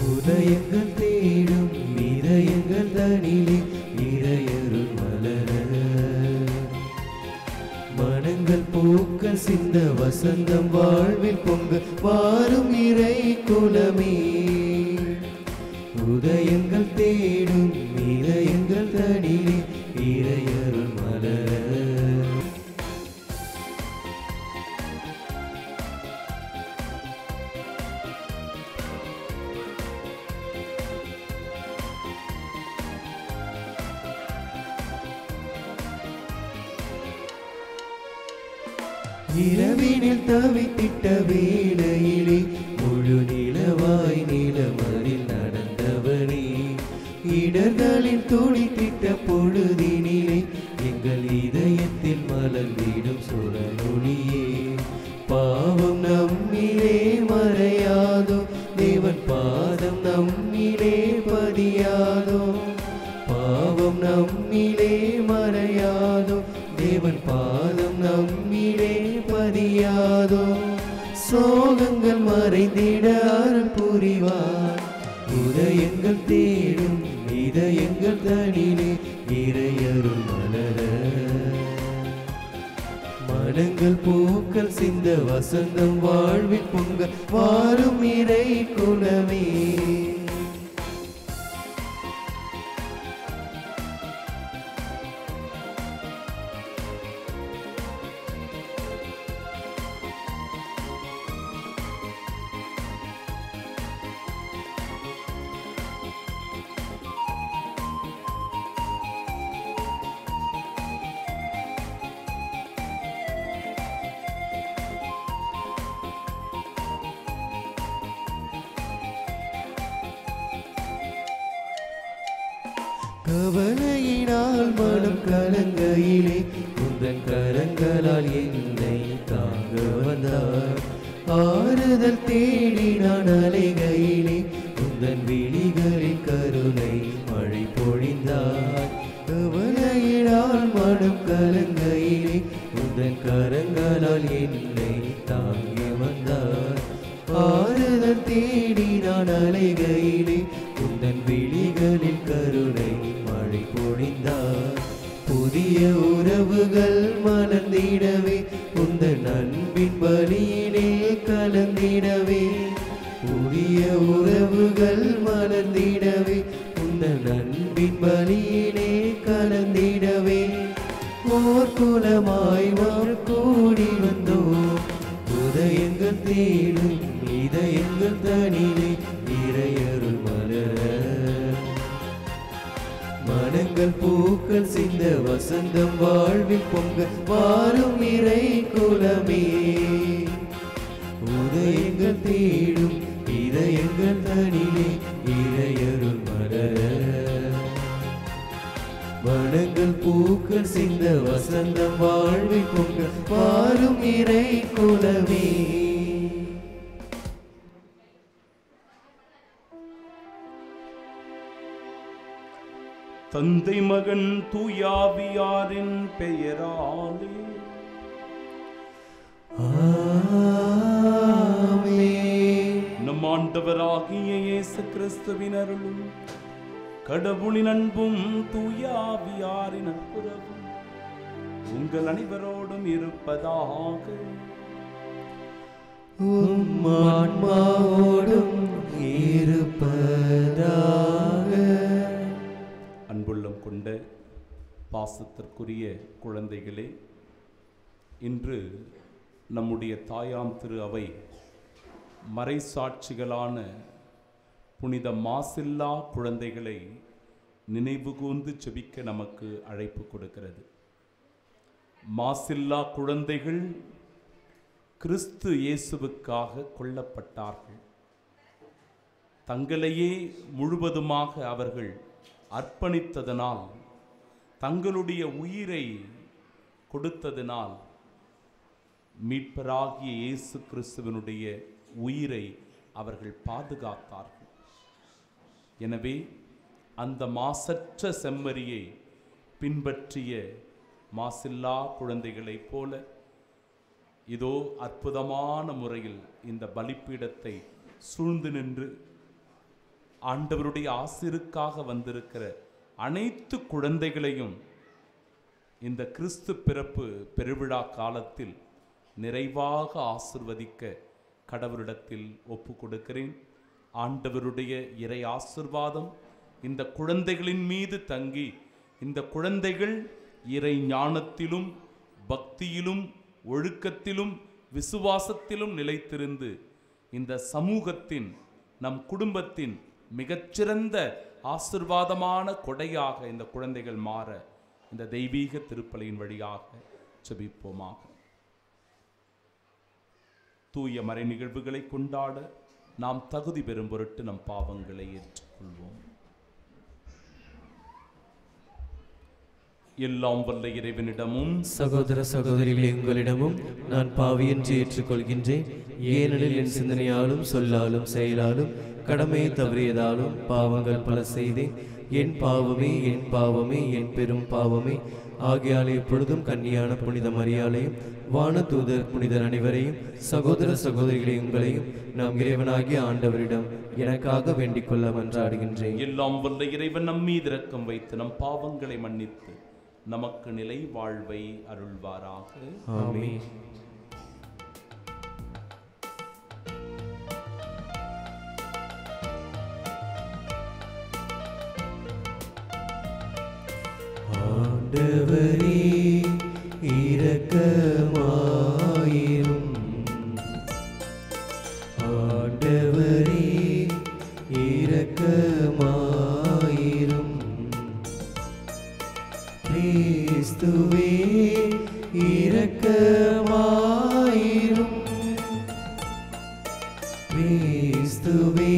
உதயங்கள் தேடும் இதயங்கள் தனிலே இறையருள் மலர மனங்கள் பூக்கள் சிந்த வசந்தம் வாழ்வில் பொங்க வாரும் இறை குலமே உதயங்கள் தேடும் இதயங்கள் தனிலே இறையருள் மலர இரவினில் தவித்திட்ட வேளையிலே முழு நிலவாய் நிலமறில் நடந்தவனே இடர்களில் துடித்திட்ட பொழுதினிலே எங்கள் இதயத்தில் மலர்ந்திடும் சுரநொழியே பாவம் நம்மிலே மறையாதோ தேவன் பாதம் நம்மிலே பதியாதோ பாவம் நம்மிலே மறையாதோ தேவன் பாதம் நம்மிலே பதியாதோ சோகங்கள் மறைந்திட அருள் புரிவார் உதயங்கள் தேடும் இதயங்கள் தனிலே இறையருள் மலர மனங்கள் பூக்கள் சிந்த வசந்தம் வாழ்வில் பொங்க வாரும் இறை குலமே கவலையினால் மனம் கலங்கையிலே உந்தன் கரங்களால் என்னை தாங்க வந்தார் ஆறுதல் தேடி நான் அலைகையிலே உந்தன் விழிகளில் கருணை மழை பொழிந்தார் கவலையினால் மனம் கலங்கையிலே உந்தன் கரங்களால் என்னை தாங்கி வந்தார் ஆறுதல் தேடி நான் அலைகையிலே உந்தன் விழிகளில் கருணை மழை பொழிந்தார் புதிய உறவுகள் மலர்ந்திடவே உந்தன் அன்பின் வழியிலே கலந்திடவே புதிய உறவுகள் மலர்ந்திடவே உந்தன் அன்பின் வழியிலே கலந்திடவே ஓர் குலமாய் வார் கூடி வந்தோம் உதயங்கள் தேடும் இதயங்கள் தனிலே இறையருள் மலர மனங்கள் பூக்கள் சிந்த வசந்தம் வாழ்வில் பொங்க வாரும் இறை குலமே உதயங்கள் தேடும் இதயங்கள் தனிலே இறையருள் மலர வனங்கள் பூக்கள் சிந்த வசந்தம் வாழ்வில் பொங்க வாரும் இறை குலமே தந்தை மகன் தூயாவியாரின் பெயராலே ஆமென். நம் ஆண்டவராகிய இயேசு கிறிஸ்துவின் அருளும் கடவுளின் அன்பும் தூயாவியாரின் நட்புறவும் உங்கள் அனைவரோடும் இருப்பதாக உம் ஆன்மாவோடும் இருப்பதாக அன்புள்ளம் கொண்ட பாசத்திற்குரிய குழந்தைகளே இன்று நம்முடைய தாயாம் திரு அவை மறைசாட்சிகளான புனித மாசில்லா குழந்தைகளை நினைவுகூர்ந்து செபிக்க நமக்கு அழைப்பு கொடுக்கிறது மாசில்லா குழந்தைகள் கிறிஸ்து இயேசுவுக்காக கொல்லப்பட்டார்கள் தங்களையே முழுவதுமாக அவர்கள் அர்ப்பணித்ததனால் தங்களுடைய உயிரை கொடுத்ததினால் மீட்பராகிய இயேசு கிறிஸ்துவனுடைய உயிரை அவர்கள் பாதுகாத்தார்கள் எனவே அந்த மாசற்ற செம்மறியை பின்பற்றிய மாசில்லா குழந்தைகளைப் போல இதோ அற்புதமான முறையில் இந்த பலிப்பீடத்தை சூழ்ந்து நின்று ஆண்டவருடைய ஆசிருக்காக வந்திருக்கிற அனைத்து குழந்தைகளையும் இந்த கிறிஸ்து பிறப்பு பெருவிழா காலத்தில் நிறைவாக ஆசிர்வதிக்க கடவுளிடத்தில் ஒப்பு கொடுக்கிறேன் ஆண்டவருடைய இறை ஆசிர்வாதம் இந்த குழந்தைகளின் மீது தங்கி இந்த குழந்தைகள் இறை ஞானத்திலும் பக்தியிலும் ஒழுக்கத்திலும் விசுவாசத்திலும் நிலைத்திருந்து இந்த சமூகத்தின் நம் குடும்பத்தின் மிகச்சிறந்த ஆசிர்வாதமான கொடையாக இந்த குழந்தைகள் மாற இந்த தெய்வீக திருப்பலியின் வழியாக செபிப்போமாக தூய மறை நிகழ்வுகளை கொண்டாட நாம் தகுதி பெறும் பொருட்டு நம் பாவங்களை ஏற்றுக்கொள்வோம் எல்லாம் வல்ல இறைவனிடமும் சகோதர சகோதரிகளே உங்களிடமும் நான் பாவியென்று ஏற்றுக்கொள்கின்றேன் ஏனெனில் என் சிந்தனையாலும் சொல்லாலும் செயலாலும் கடமையை தவறியதாலும் பாவங்கள் பல செய்தேன் என் பாவமே என் பாவமே என் பெரும் பாவமே ஆகையால் எப்பொழுதும் கன்னியான புனித மரியாளையும் வானதூதர் புனிதர் அனைவரையும் சகோதர சகோதரிகளே உங்களையும் நாம் இறைவனாகிய ஆண்டவரிடம் எனக்காக வேண்டிக் கொள்ள மன்றாடுகின்றேன் எல்லாம் வல்ல இறைவன் நம் மீது இரக்கம் வைத்து நம் பாவங்களை மன்னித்து நமக்கு நிலை வாழ்வை அருள்வாராக ஆமென் ஆண்டவரே இரக்கமாயிரும் ஆண்டவரே இரக்கமாயிரும் கிறிஸ்துவே இரக்கமாயிரும் கிறிஸ்துவே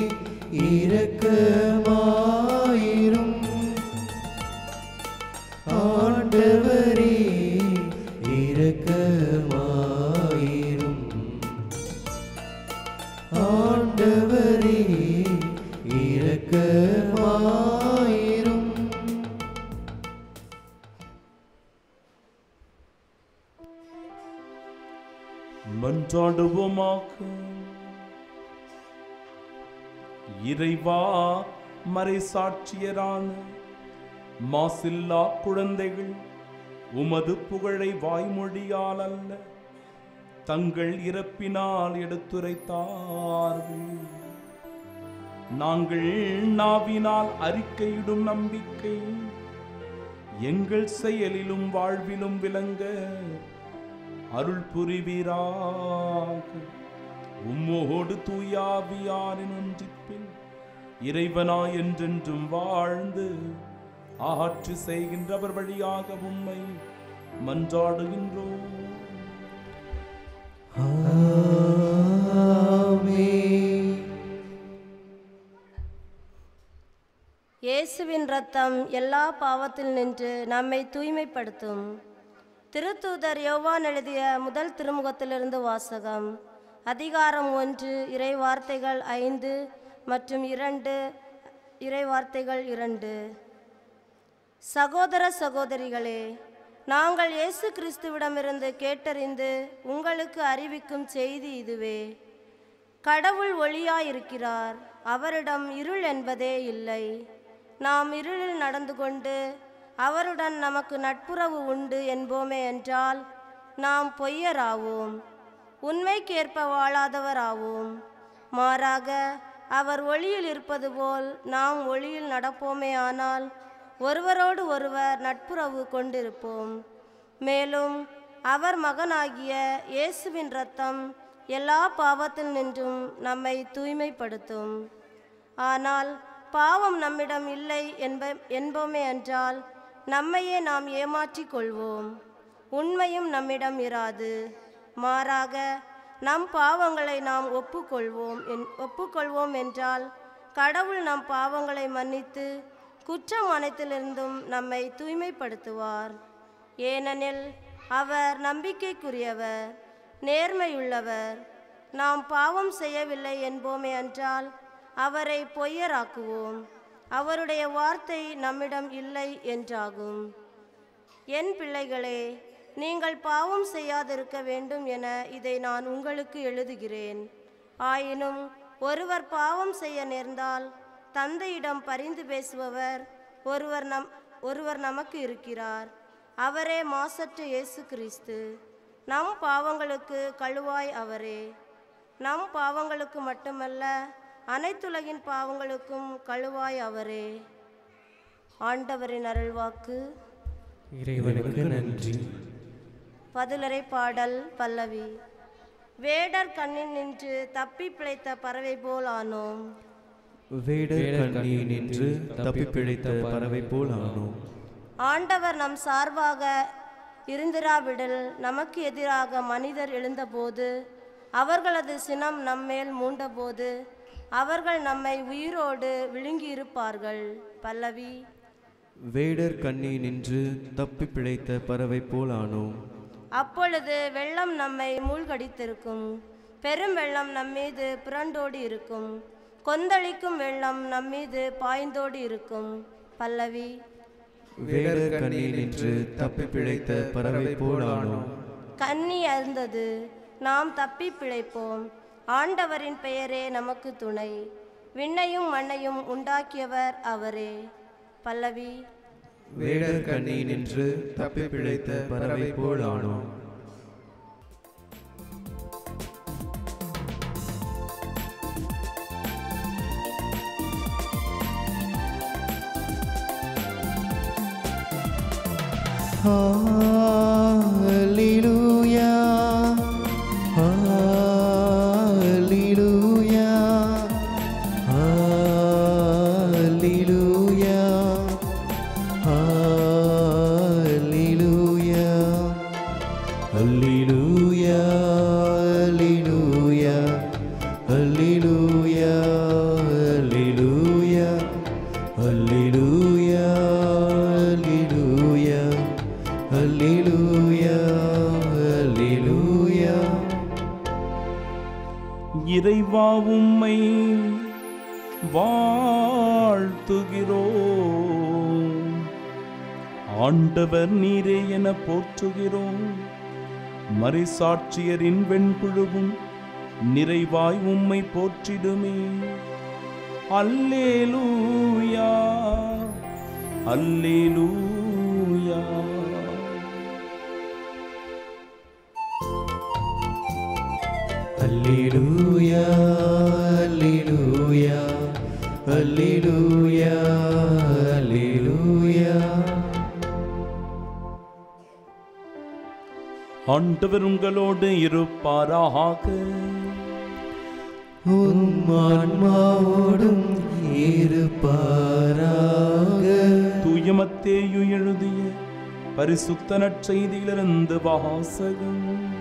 இரக்கமாயிரும் ஆண்டவரே இரக்கமாயிரும் ஆண்டவரே இரக்கமாயிரும் மன்றாடுவோமாக இறைவா மறை சாட்சியரான மாசில்லா குழந்தைகள் உமது புகழை வாய்மொழியால் அல்ல தங்கள் இறப்பினால் எடுத்துரைத்தார்கள் நாங்கள் நாவினால் அறிக்கையிடும் நம்பிக்கை எங்கள் செயலிலும் வாழ்விலும் விளங்க அருள் புரிவீராக உம்மோடு தூயாவியாரின் ஒன்றிப்பில் இறைவனா என்றென்றும் வாழ்ந்து ஆட்சி செய்கின்றவர் வழியாக உம்மை மன்றாடுகின்றோம் ஆமென் இயேசுவின் ரத்தம் எல்லா பாவத்தில் நின்று நம்மை தூய்மைப்படுத்தும் திருத்தூதர் யோவான் எழுதிய முதல் திருமுகத்திலிருந்து வாசகம் அதிகாரம் ஒன்று இறை வார்த்தைகள் ஐந்து மற்றும் இரண்டு இறை வார்த்தைகள் இரண்டு சகோதர சகோதரிகளே நாங்கள் இயேசு கிறிஸ்துவிடமிருந்து கேட்டறிந்து உங்களுக்கு அறிவிக்கும் செய்தி இதுவே கடவுள் ஒளியாயிருக்கிறார் அவரிடம் இருள் என்பதே இல்லை நாம் இருளில் நடந்து கொண்டு அவருடன் நமக்கு நட்புறவு உண்டு என்போமே என்றால் நாம் பொய்யராவோம் உண்மைக்கேற்ப வாழாதவராவோம் மாறாக அவர் ஒளியில் இருப்பது போல் நாம் ஒளியில் நடப்போமே ஆனால் ஒருவரோடு ஒருவர் நட்புறவு கொண்டிருப்போம் மேலும் அவர் மகனாகிய இயேசுவின் ரத்தம் எல்லா பாவத்தில் நின்றும் நம்மை தூய்மைப்படுத்தும் ஆனால் பாவம் நம்மிடம் இல்லை என்ப என்போமே என்றால் நம்மையே நாம் ஏமாற்றிக் கொள்வோம் உண்மையும் நம்மிடம் இராது மாறாக நம் பாவங்களை நாம் ஒப்புக்கொள்வோம் என்- ஒப்புக்கொள்வோம் என்றால் கடவுள் நம் பாவங்களை மன்னித்து குற்றம் அனைத்திலிருந்தும் நம்மை தூய்மைப்படுத்துவார் ஏனெனில் அவர் நம்பிக்கைக்குரியவர் நேர்மையுள்ளவர் நாம் பாவம் செய்யவில்லை என்போமே என்றால் அவரை பொய்யராக்குவோம் அவருடைய வார்த்தை நம்மிடம் இல்லை என்றாகும் என் பிள்ளைகளே நீங்கள் பாவம் செய்யாதிருக்க வேண்டும் என இதை நான் உங்களுக்கு எழுதுகிறேன் ஆயினும் ஒருவர் பாவம் செய்ய நேர்ந்தால் தந்தையிடம் பரிந்து பேசுபவர் ஒருவர் நம் ஒருவர் நமக்கு இருக்கிறார் அவரே மாசற்ற இயேசு கிறிஸ்து நம் பாவங்களுக்கு கழுவாய் அவரே நம் பாவங்களுக்கு மட்டுமல்ல அனைத்துலகின் பாவங்களுக்கும் கழுவாய் அவரே ஆண்டவரின் அருள்வாக்கு இறைவனுக்கு நன்றி பதிலரை பாடல் பல்லவி வேடர் கண்ணில் நின்று தப்பி பிழைத்த பறவை போல் ஆனோம் வேடர் கண்ணியில் நின்று தப்பி பிழைத்த பறவை போல் ஆனோம் ஆண்டவர் நம் சார்பாக இருந்திராவிடில் நமக்கு எதிராக மனிதர் எழுந்தபோது அவர்களது சினம் நம்மேல் மூண்டபோது அவர்கள் நம்மை உயிரோடு விழுங்கியிருப்பார்கள் பல்லவி வேடர் கண்ணியில் நின்று தப்பி பிழைத்த பறவை போல் ஆனோம் அப்பொழுது வெள்ளம் நம்மை மூழ்கடித்திருக்கும் பெரும் வெள்ளம் நம்மீது புரண்டோடி இருக்கும் கொந்தளிக்கும் வெள்ளம் நம்மீது பாய்ந்தோடி இருக்கும் பல்லவி வேடர் கண்ணியில் நின்று தப்பி பிழைத்த பறவை போல் ஆனோம் கன்னி அருந்தது நாம் தப்பி பிழைப்போம் ஆண்டவரின் பெயரே நமக்கு துணை விண்ணையும் மண்ணையும் உண்டாக்கியவர் அவரே பல்லவி வேடர் கண்ணியில் நின்று தப்பி பிழைத்த பறவை போல் ஆனோம் Hallelujah. Hallelujah. Hallelujah. Hallelujah. Hallelujah. Hallelujah. Hallelujah. Hallelujah. Hallelujah. Hallelujah. Hallelujah. Hallelujah. இறைவா உம்மை வாழ்த்துகிறோம் ஆண்டவர் நீரே என போற்றுகிறோம் மறைசாட்சியரின் வெண்குழுவும் நிறைவாய் உம்மை போற்றிடுமே அல்லேலூயா அல்லேலூயா Hallelujah, Hallelujah, Hallelujah, Hallelujah. ஆண்டவர் உங்களோடு இருப்பாராக உம் ஆன்மாவோடும் இருப்பாராக தூயமத்தேயு எழுதிய பரிசுத்த நற்செய்தியிலிருந்து வாசகம்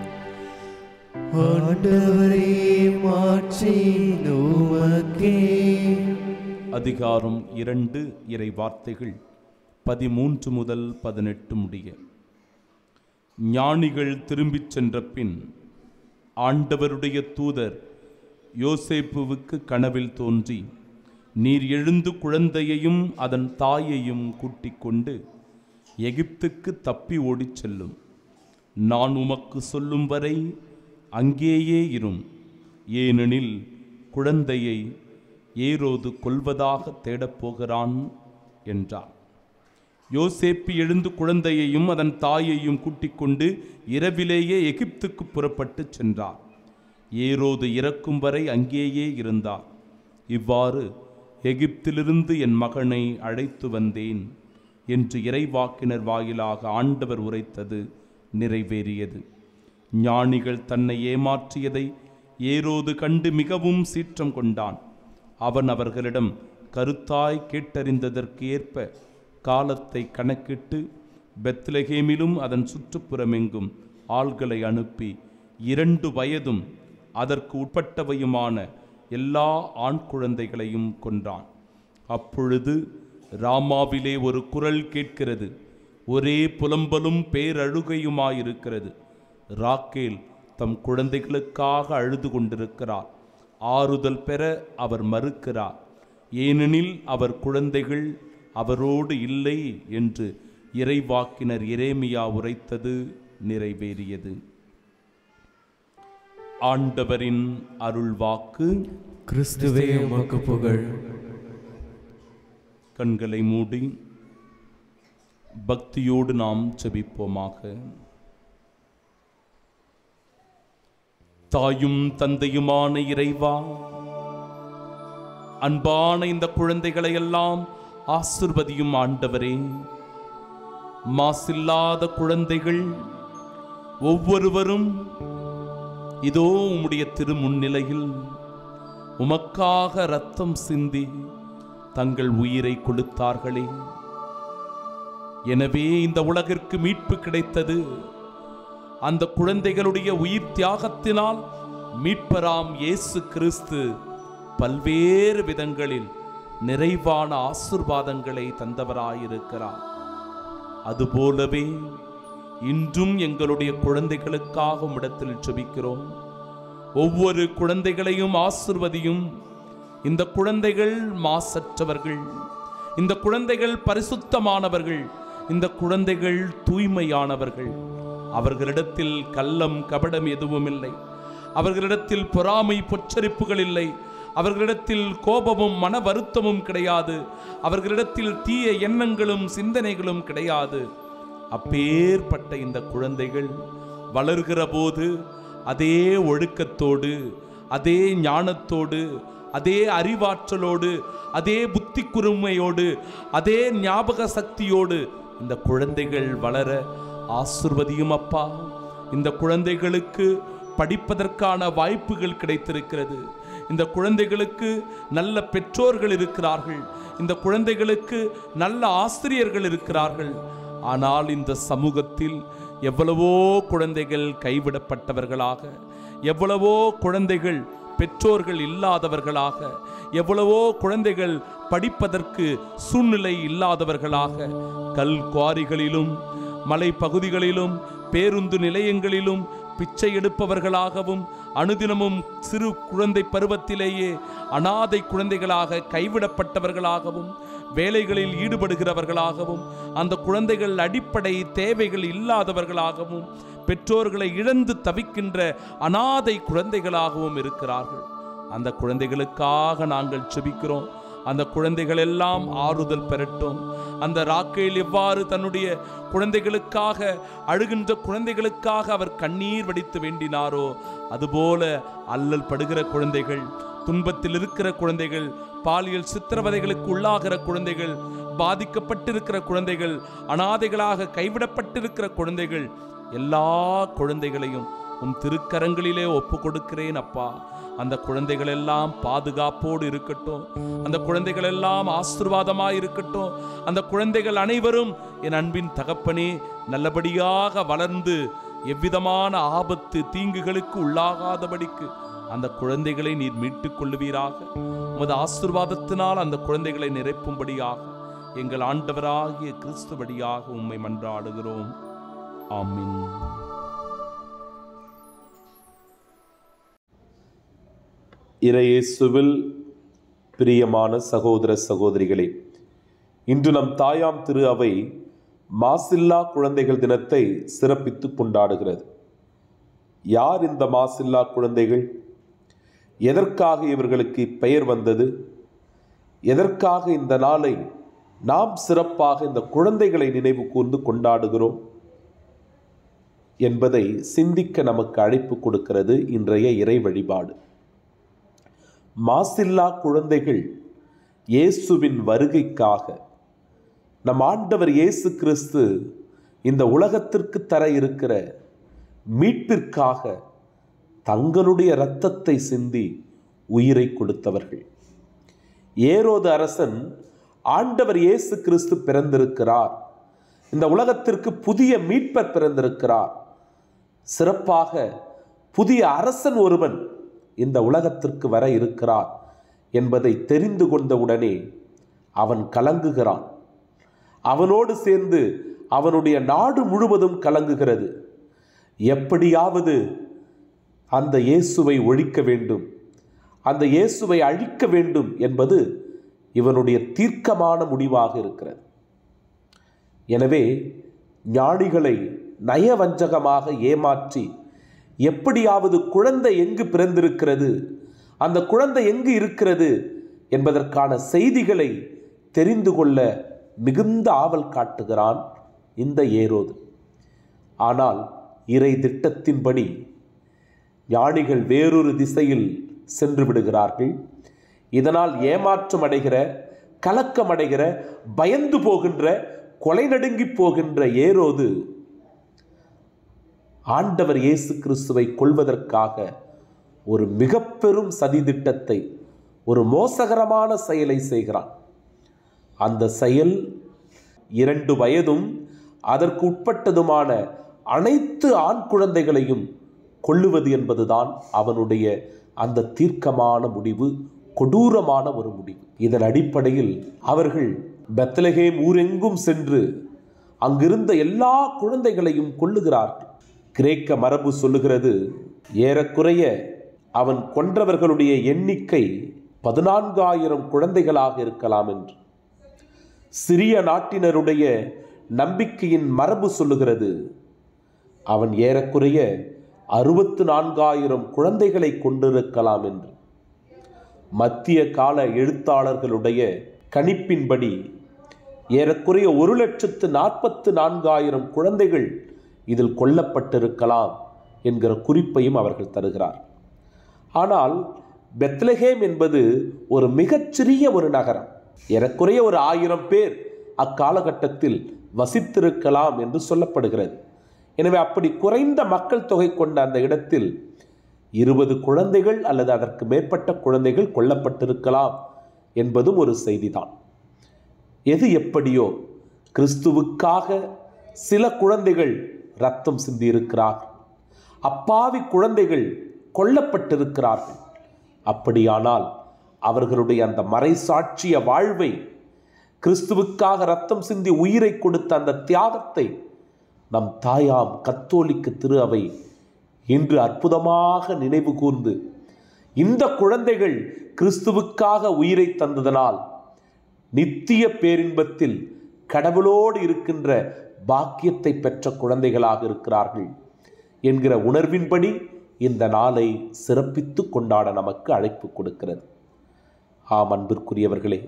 ஆண்டவரே மாற்றி நோமக்கே அதிகாரம் இரண்டு இறை வார்த்தைகள் பதிமூன்று முதல் பதினெட்டு முடிய ஞானிகள் திரும்பிச் சென்ற பின் ஆண்டவருடைய தூதர் யோசேப்புவுக்கு கனவில் தோன்றி நீர் எழுந்து குழந்தையையும் அதன் தாயையும் கூட்டிக் கொண்டு எகிப்துக்கு தப்பி ஓடிச் செல்லும் நான் உமக்கு சொல்லும் வரை அங்கேயே இரும் ஏனெனில் குழந்தையை ஏரோது கொல்வதாக தேடப் போகிறான் என்றார் யோசேப்பு எழுந்து குழந்தையையும் அதன் தாயையும் கூட்டிக் கொண்டு இரவிலேயே எகிப்துக்கு புறப்பட்டுச் சென்றார் ஏரோது இறக்கும் வரை அங்கேயே இருந்தார் இவ்வாறு எகிப்திலிருந்து என் மகனை அழைத்து வந்தேன் என்று இறைவாக்கினர் வாயிலாக ஆண்டவர் உரைத்தது நிறைவேறியது ஞானிகள் தன்னை ஏமாற்றியதை ஏரோது கண்டு மிகவும் சீற்றம் கொண்டான் அவன் அவர்களிடம் கருத்தாய் கேட்டறிந்ததற்கு ஏற்ப காலத்தை கணக்கிட்டு பெத்லகேமிலும் அதன் சுற்றுப்புறமெங்கும் ஆள்களை அனுப்பி இரண்டு வயதும் அதற்கு உட்பட்டவையுமான எல்லா ஆண் குழந்தைகளையும் கொன்றான் அப்பொழுது ராமாவிலே ஒரு குரல் கேட்கிறது ஒரே புலம்பலும் பேரழுகையுமாயிருக்கிறது ராக்கேல் தம் குழந்தைகளுக்காக அழுது கொண்டிருக்கிறார் ஆறுதல் பெற அவர் மறுக்கிறார் ஏனெனில் அவர் குழந்தைகள் அவரோடு இல்லை என்று இறைவாக்கினர் எரேமியா உரைத்தது நிறைவேறியது ஆண்டவரின் அருள்வாக்கு கிறிஸ்துவே உமக்கு புகழ் கண்களை மூடி பக்தியோடு நாம் ஜெபிப்போமாக தாயும் தந்தையுமான இறைவா அன்பான இந்த குழந்தைகளை எல்லாம் ஆசிர்வதியும் ஆண்டவரே மாசில்லாத குழந்தைகள் ஒவ்வொருவரும் இதோ உம்முடைய திருமுன்னிலையில் உமக்காக ரத்தம் சிந்தி தங்கள் உயிரை கொடுத்தார்களே எனவே இந்த உலகிற்கு மீட்பு கிடைத்தது அந்த குழந்தைகளுடைய உயிர் தியாகத்தினால் மீட்பராம் இயேசு கிறிஸ்து பல்வேறு விதங்களில் நிறைவான ஆசிர்வாதங்களை தந்தவராயிருக்கிறார் அதுபோலவே இன்றும் எங்களுடைய குழந்தைகளுக்காக உம்மிடத்தில் ஜெபிக்கிறோம் ஒவ்வொரு குழந்தைகளையும் ஆசிர்வதியும் இந்த குழந்தைகள் மாசற்றவர்கள் இந்த குழந்தைகள் பரிசுத்தமானவர்கள் இந்த குழந்தைகள் தூய்மையானவர்கள் அவர்களிடத்தில் கள்ளம் கபடம் எதுவும் இல்லை அவர்களிடத்தில் பொறாமை பொச்சரிப்புகள் இல்லை அவர்களிடத்தில் கோபமும் மன வருத்தமும் கிடையாது அவர்களிடத்தில் தீய எண்ணங்களும் சிந்தனைகளும் கிடையாது அப்பேற்பட்ட இந்த குழந்தைகள் வளர்கிற போது அதே ஒழுக்கத்தோடு அதே ஞானத்தோடு அதே அறிவாற்றலோடு அதே புத்தி குறுமையோடு அதே ஞாபக சக்தியோடு இந்த குழந்தைகள் வளர ஆசிர்வதியும் அப்பா இந்த குழந்தைகளுக்கு படிப்பதற்கான வாய்ப்புகள் கிடைத்திருக்கிறது இந்த குழந்தைகளுக்கு நல்ல பெற்றோர்கள் இருக்கிறார்கள் இந்த குழந்தைகளுக்கு நல்ல ஆசிரியர்கள் இருக்கிறார்கள் ஆனால் இந்த சமூகத்தில் எவ்வளவோ குழந்தைகள் கைவிடப்பட்டவர்களாக எவ்வளவோ குழந்தைகள் பெற்றோர்கள் இல்லாதவர்களாக எவ்வளவோ குழந்தைகள் படிப்பதற்கு சூழ்நிலை இல்லாதவர்களாக கல் குவாரிகளிலும் மலை பகுதிகளிலும் பேருந்து நிலையங்களிலும் பிச்சை எடுப்பவர்களாகவும் அனுதினமும் சிறு குழந்தை பருவத்திலேயே அனாதை குழந்தைகளாக கைவிடப்பட்டவர்களாகவும் வேலைகளில் ஈடுபடுகிறவர்களாகவும் அந்த குழந்தைகள் அடிப்படை தேவைகள் இல்லாதவர்களாகவும் பெற்றோர்களை இழந்து தவிக்கின்ற அனாதை குழந்தைகளாகவும் இருக்கிறார்கள் அந்த குழந்தைகளுக்காக நாங்கள் செபிக்கிறோம் அந்த குழந்தைகள் எல்லாம் ஆறுதல் பெறட்டும் அந்த ராக்கேல் எவ்வாறு தன்னுடைய குழந்தைகளுக்காக அழுகின்ற குழந்தைகளுக்காக அவர் கண்ணீர் வடித்து வேண்டினாரோ அதுபோல அல்லல் படுகிற குழந்தைகள் துன்பத்தில் இருக்கிற குழந்தைகள் பாலியல் சித்திரவதைகளுக்கு உள்ளாகிற குழந்தைகள் பாதிக்கப்பட்டிருக்கிற குழந்தைகள் அனாதைகளாக கைவிடப்பட்டிருக்கிற குழந்தைகள் எல்லா குழந்தைகளையும் உன் திருக்கரங்களிலே ஒப்பு கொடுக்கிறேன் அப்பா அந்த குழந்தைகள் எல்லாம் பாதுகாப்போடு இருக்கட்டும் அந்த குழந்தைகள் எல்லாம் ஆசீர்வாதமாய் இருக்கட்டும் அந்த குழந்தைகள் அனைவரும் என் அன்பின் தகப்பனே நல்லபடியாக வளர்ந்து எவ்விதமான ஆபத்து தீங்குகளுக்கு உள்ளாகாதபடிக்கு அந்த குழந்தைகளை நீர் மீட்டுக் கொள்ளுவீராக உமது ஆசீர்வாதத்தினால் அந்த குழந்தைகளை நிரப்பும்படியாக எங்கள் ஆண்டவராகிய கிறிஸ்துவடியாக உம்மை மன்றாடுகிறோம் ஆமென் இறையேசுவில் பிரியமான சகோதர சகோதரிகளே இன்று நம் தாயாம் திரு அவை மாசில்லா குழந்தைகள் தினத்தை சிறப்பித்து கொண்டாடுகிறது யார் இந்த மாசில்லா குழந்தைகள் எதற்காக இவர்களுக்கு பெயர் வந்தது எதற்காக இந்த நாளை நாம் சிறப்பாக இந்த குழந்தைகளை நினைவு கூர்ந்து கொண்டாடுகிறோம் என்பதை சிந்திக்க நமக்கு அழைப்பு கொடுக்கிறது இன்றைய இறை வழிபாடு மாசில்லா குழந்தைகள் இயேசுவின் வருகைக்காக நம் ஆண்டவர் இயேசு கிறிஸ்து இந்த உலகத்திற்கு தர இருக்கிற மீட்பிற்காக தங்களுடைய இரத்தத்தை சிந்தி உயிரை கொடுத்தவர்கள் ஏரோது அரசன் ஆண்டவர் இயேசு கிறிஸ்து பிறந்திருக்கிறார் இந்த உலகத்திற்கு புதிய மீட்பர் பிறந்திருக்கிறார் சிறப்பாக புதிய அரசன் ஒருவன் இந்த உலகத்திற்கு வர இருக்கிறார் என்பதை தெரிந்து கொண்டவுடனே அவன் கலங்குகிறான் அவனோடு சேர்ந்து அவனுடைய நாடு முழுவதும் கலங்குகிறது எப்படியாவது அந்த இயேசுவை ஒழிக்க வேண்டும் அந்த இயேசுவை அழிக்க வேண்டும் என்பது இவனுடைய தீர்க்கமான முடிவாக இருக்கிறது எனவே ஞானிகளை நயவஞ்சகமாக ஏமாற்றி எப்படியாவது குழந்தை எங்கு பிறந்திருக்கிறது அந்த குழந்தை எங்கு இருக்கிறது என்பதற்கான செய்திகளை தெரிந்து கொள்ள மிகுந்த ஆவல் காட்டுகிறான் இந்த ஏரோது ஆனால் இறை திட்டத்தின்படி ஞானிகள் வேறொரு திசையில் சென்று விடுகிறார்கள் இதனால் ஏமாற்றம் அடைகிற கலக்கம் அடைகிற பயந்து போகின்ற கொலை நடுங்கி போகின்ற ஏரோது ஆண்டவர் இயேசு கிறிஸ்துவை கொள்வதற்காக ஒரு மிக பெரும் சதி திட்டத்தை ஒரு மோசகரமான செயலை செய்கிறான் அந்த செயல் இரண்டு வயதும் அதற்கு உட்பட்டதுமான அனைத்து ஆண் குழந்தைகளையும் கொள்ளுவது என்பதுதான் அவனுடைய அந்த தீர்க்கமான முடிவு கொடூரமான ஒரு முடிவு இதன் அடிப்படையில் அவர்கள் பெத்லகேம் ஊரெங்கும் சென்று அங்கிருந்த எல்லா குழந்தைகளையும் கொள்ளுகிறார்கள் கிரேக்க மரபு சொல்லுகிறது ஏறக்குறைய அவன் கொன்றவர்களுடைய எண்ணிக்கை பதினான்காயிரம் குழந்தைகளாக இருக்கலாம் என்று சிறிய நாட்டினருடைய நம்பிக்கையின் மரபு சொல்லுகிறது அவன் ஏறக்குறைய அறுபத்து நான்காயிரம் குழந்தைகளை கொண்டிருக்கலாம் என்று மத்திய கால எழுத்தாளர்களுடைய கணிப்பின்படி ஏறக்குறைய ஒரு லட்சத்து நாற்பத்து நான்காயிரம் குழந்தைகள் இதில் கொல்லப்பட்டிருக்கலாம் என்கிற குறிப்பையும் அவர்கள் தருகிறார் ஆனால் பெத்லஹேம் என்பது ஒரு மிகச்சிறிய ஒரு நகரம் ஏறக்குறைய ஒரு ஆயிரம் பேர் அக்காலகட்டத்தில் வசித்திருக்கலாம் என்று சொல்லப்படுகிறது எனவே அப்படி குறைந்த மக்கள் தொகை கொண்ட அந்த இடத்தில் இருபது குழந்தைகள் அல்லது அதற்கு மேற்பட்ட குழந்தைகள் கொல்லப்பட்டிருக்கலாம் என்பதும் ஒரு செய்திதான் எது எப்படியோ கிறிஸ்துவுக்காக சில குழந்தைகள் ரத்தம் சிந்தியிருக்கிறார்கள் அப்பாவி குழந்தைகள் கொல்லப்பட்டிருக்கிறார்கள் அப்படியானால் அவர்களுடைய அந்த மறைசாட்சிய வாழ்வை கிறிஸ்துவுக்காக ரத்தம் சிந்தி உயிரை கொடுத்த அந்த தியாகத்தை நம் தாயாம் கத்தோலிக்க திரு அவை இன்று அற்புதமாக நினைவு கூர்ந்து இந்த குழந்தைகள் கிறிஸ்துவுக்காக உயிரை தந்ததனால் நித்திய பேரின்பத்தில் கடவுளோடு இருக்கின்ற பாக்கியத்தை பெற்ற குழந்தைகளாக இருக்கிறார்கள் என்கிற உணர்வின்படி இந்த நாளை சிறப்பித்து கொண்டாட நமக்கு அழைப்பு கொடுக்கிறது ஆம் அன்பிற்குரியவர்களே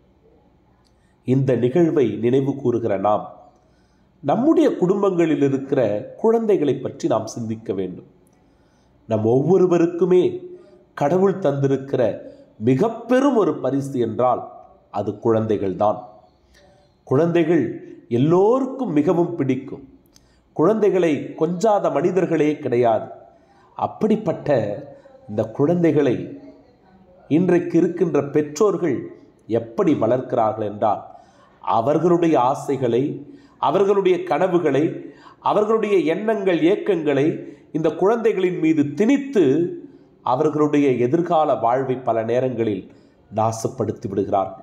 இந்த நிகழ்வை நினைவு கூறுகிற நாம் நம்முடைய குடும்பங்களில் இருக்கிற குழந்தைகளை பற்றி நாம் சிந்திக்க வேண்டும் நம் ஒவ்வொருவருக்குமே கடவுள் தந்திருக்கிற மிக பெரும் ஒரு பரிசு என்றால் அது குழந்தைகள்தான் குழந்தைகள் எல்லோருக்கும் மிகவும் பிடிக்கும் குழந்தைகளை கொஞ்சாத மனிதர்களே கிடையாது அப்படிப்பட்ட இந்த குழந்தைகளை இன்றைக்கு இருக்கின்ற பெற்றோர்கள் எப்படி வளர்க்கிறார்கள் என்றால் அவர்களுடைய ஆசைகளை அவர்களுடைய கனவுகளை அவர்களுடைய எண்ணங்கள் ஏக்கங்களை இந்த குழந்தைகளின் மீது திணித்து அவர்களுடைய எதிர்கால வாழ்வை பல நேரங்களில் நாசப்படுத்தி விடுகிறார்கள்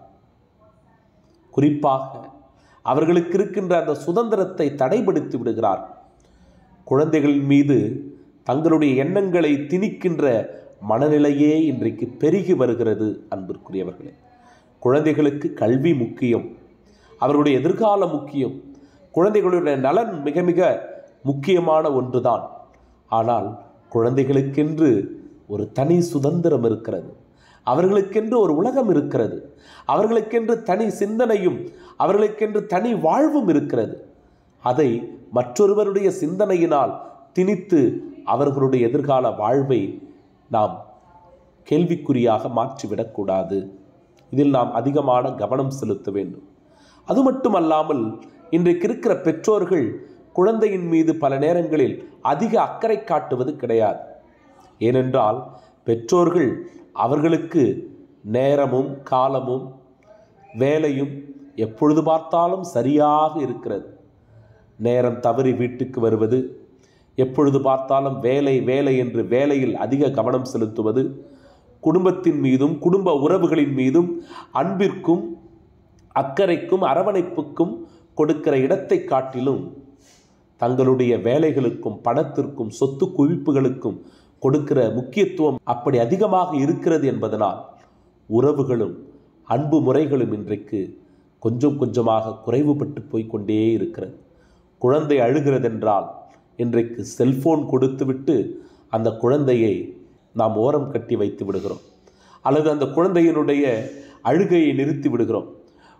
குறிப்பாக அவர்களுக்கு இருக்கின்ற அந்த சுதந்திரத்தை தடைப்படுத்தி விடுகிறார் குழந்தைகளின் மீது தங்களுடைய எண்ணங்களை திணிக்கின்ற மனநிலையே இன்றைக்கு பெருகி வருகிறது அன்பிற்குரியவர்களே குழந்தைகளுக்கு கல்வி முக்கியம் அவர்களுடைய எதிர்காலம் முக்கியம் குழந்தைகளுடைய நலன் மிக மிக முக்கியமான ஒன்றுதான் ஆனால் குழந்தைகளுக்கென்று ஒரு தனி சுதந்திரம் இருக்கிறது அவர்களுக்கென்று ஒரு உலகம் இருக்கிறது அவர்களுக்கென்று தனி சிந்தனையும் அவர்களுக்கென்று தனி வாழ்வும் இருக்கிறது அதை மற்றொருவருடைய சிந்தனையினால் திணித்து அவர்களுடைய எதிர்கால வாழ்வை நாம் கேள்விக்குறியாக மாற்றிவிடக்கூடாது இதில் நாம் அதிகமான கவனம் செலுத்த வேண்டும் அது மட்டுமல்லாமல் இன்றைக்கு இருக்கிற பெற்றோர்கள் குழந்தையின் மீது பல நேரங்களில் அதிக அக்கறை காட்டுவது கிடையாது ஏனென்றால் பெற்றோர்கள் அவர்களுக்கு நேரமும் காலமும் வேலையும் எப்பொழுது பார்த்தாலும் சரியாக இருக்கிறது நேரம் தவறி வீட்டுக்கு வருவது எப்பொழுது பார்த்தாலும் வேலை வேலை என்று வேலையில் அதிக கவனம் செலுத்துவது குடும்பத்தின் மீதும் குடும்ப உறவுகளின் மீதும் அன்பிற்கும் அக்கறைக்கும் அரவணைப்புக்கும் கொடுக்கிற இடத்தை காட்டிலும் தங்களுடைய வேலைகளுக்கும் பணத்திற்கும் சொத்து குவிப்புகளுக்கும் கொடுக்கிற முக்கியத்துவம் அப்படி அதிகமாக இருக்கிறது என்பதனால் உறவுகளும் அன்பு முறைகளும் இன்றைக்கு கொஞ்சம் கொஞ்சமாக குறைவுபட்டு போய்க்கொண்டே இருக்கிறது குழந்தை அழுகிறதென்றால் இன்றைக்கு செல்போன் கொடுத்துவிட்டு அந்த குழந்தையை நாம் ஓரம் கட்டி வைத்து விடுகிறோம் அல்லது அந்த குழந்தையினுடைய அழுகையை நிறுத்தி விடுகிறோம்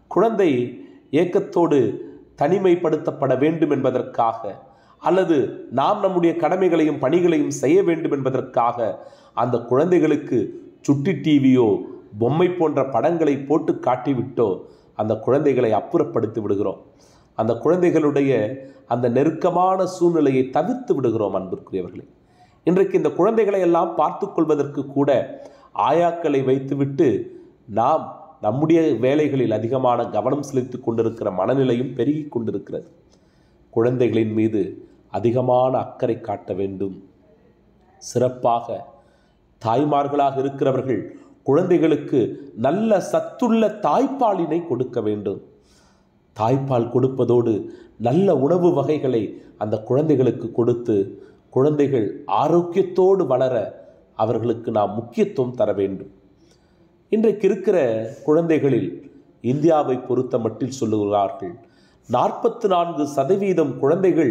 குழந்தை ஏக்கத்தோடு தனிமைப்படுத்தப்பட வேண்டும் என்பதற்காக அல்லது நாம் நம்முடைய கடமைகளையும் பணிகளையும் செய்ய வேண்டும் என்பதற்காக அந்த குழந்தைகளுக்கு சுட்டி டிவியோ பொம்மை போன்ற படங்களை போட்டு காட்டிவிட்டோ அந்த குழந்தைகளை அப்புறப்படுத்தி விடுகிறோம் அந்த குழந்தைகளுடைய அந்த நெருக்கமான சூழ்நிலையை தவிர்த்து விடுகிறோம் அன்பிற்குரியவர்களே இன்றைக்கு இந்த குழந்தைகளை எல்லாம் பார்த்து கொள்வதற்கு கூட ஆயாக்களை வைத்துவிட்டு நாம் நம்முடைய வேலைகளில் அதிகமான கவனம் செலுத்தி கொண்டிருக்கிற மனநிலையும் பெருகி கொண்டிருக்கிறது குழந்தைகளின் மீது அதிகமான அக்கறை காட்ட வேண்டும் சிறப்பாக தாய்மார்களாக இருக்கிறவர்கள் குழந்தைகளுக்கு நல்ல சத்துள்ள தாய்ப்பாலினை கொடுக்க வேண்டும் தாய்ப்பால் கொடுப்பதோடு நல்ல உணவு வகைகளை அந்த குழந்தைகளுக்கு கொடுத்து குழந்தைகள் ஆரோக்கியத்தோடு வளர அவர்களுக்கு நாம் முக்கியத்துவம் தர வேண்டும் இன்றைக்கு இருக்கிற குழந்தைகளில் இந்தியாவை பொறுத்த மட்டில் சொல்லுகிறார்கள் நாற்பத்து நான்கு சதவீதம் குழந்தைகள்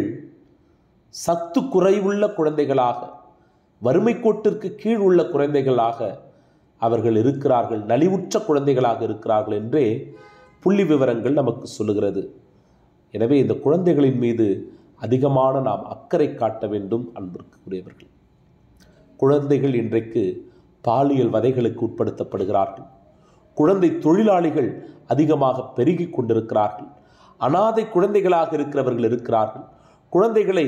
சத்து குறைவுள்ள குழந்தைகளாக வறுமை கோட்டிற்கு கீழ் உள்ள குழந்தைகளாக அவர்கள் இருக்கிறார்கள் நலிவுற்ற குழந்தைகளாக இருக்கிறார்கள் என்றே புள்ளி விவரங்கள் நமக்கு சொல்லுகிறது எனவே இந்த குழந்தைகளின் மீது அதிகமான நாம் அக்கறை காட்ட வேண்டும் அன்பிற்குரியவர்கள் குழந்தைகள் இன்றைக்கு பாலியல் வதைகளுக்கு உட்படுத்தப்படுகிறார்கள் குழந்தை தொழிலாளிகள் அதிகமாக பெருகி கொண்டிருக்கிறார்கள் அனாதை குழந்தைகளாக இருக்கிறவர்கள் இருக்கிறார்கள் குழந்தைகளை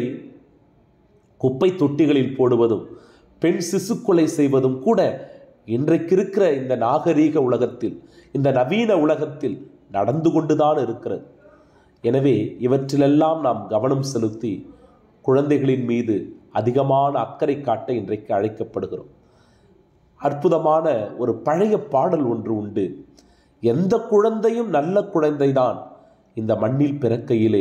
குப்பை தொட்டிகளில் போடுவதும் பெண் சிசு கொலை செய்வதும் கூட இன்றைக்கு இருக்கிற இந்த நாகரீக உலகத்தில் இந்த நவீன உலகத்தில் நடந்து கொண்டுதான் இருக்கிறது எனவே இவற்றிலெல்லாம் நாம் கவனம் செலுத்தி குழந்தைகளின் மீது அதிகமான அக்கறை காட்ட இன்றைக்கு அழைக்கப்படுகிறோம் அற்புதமான ஒரு பழைய பாடல் ஒன்று உண்டு எந்த குழந்தையும் நல்ல குழந்தைதான் இந்த மண்ணில் பிறக்கையிலே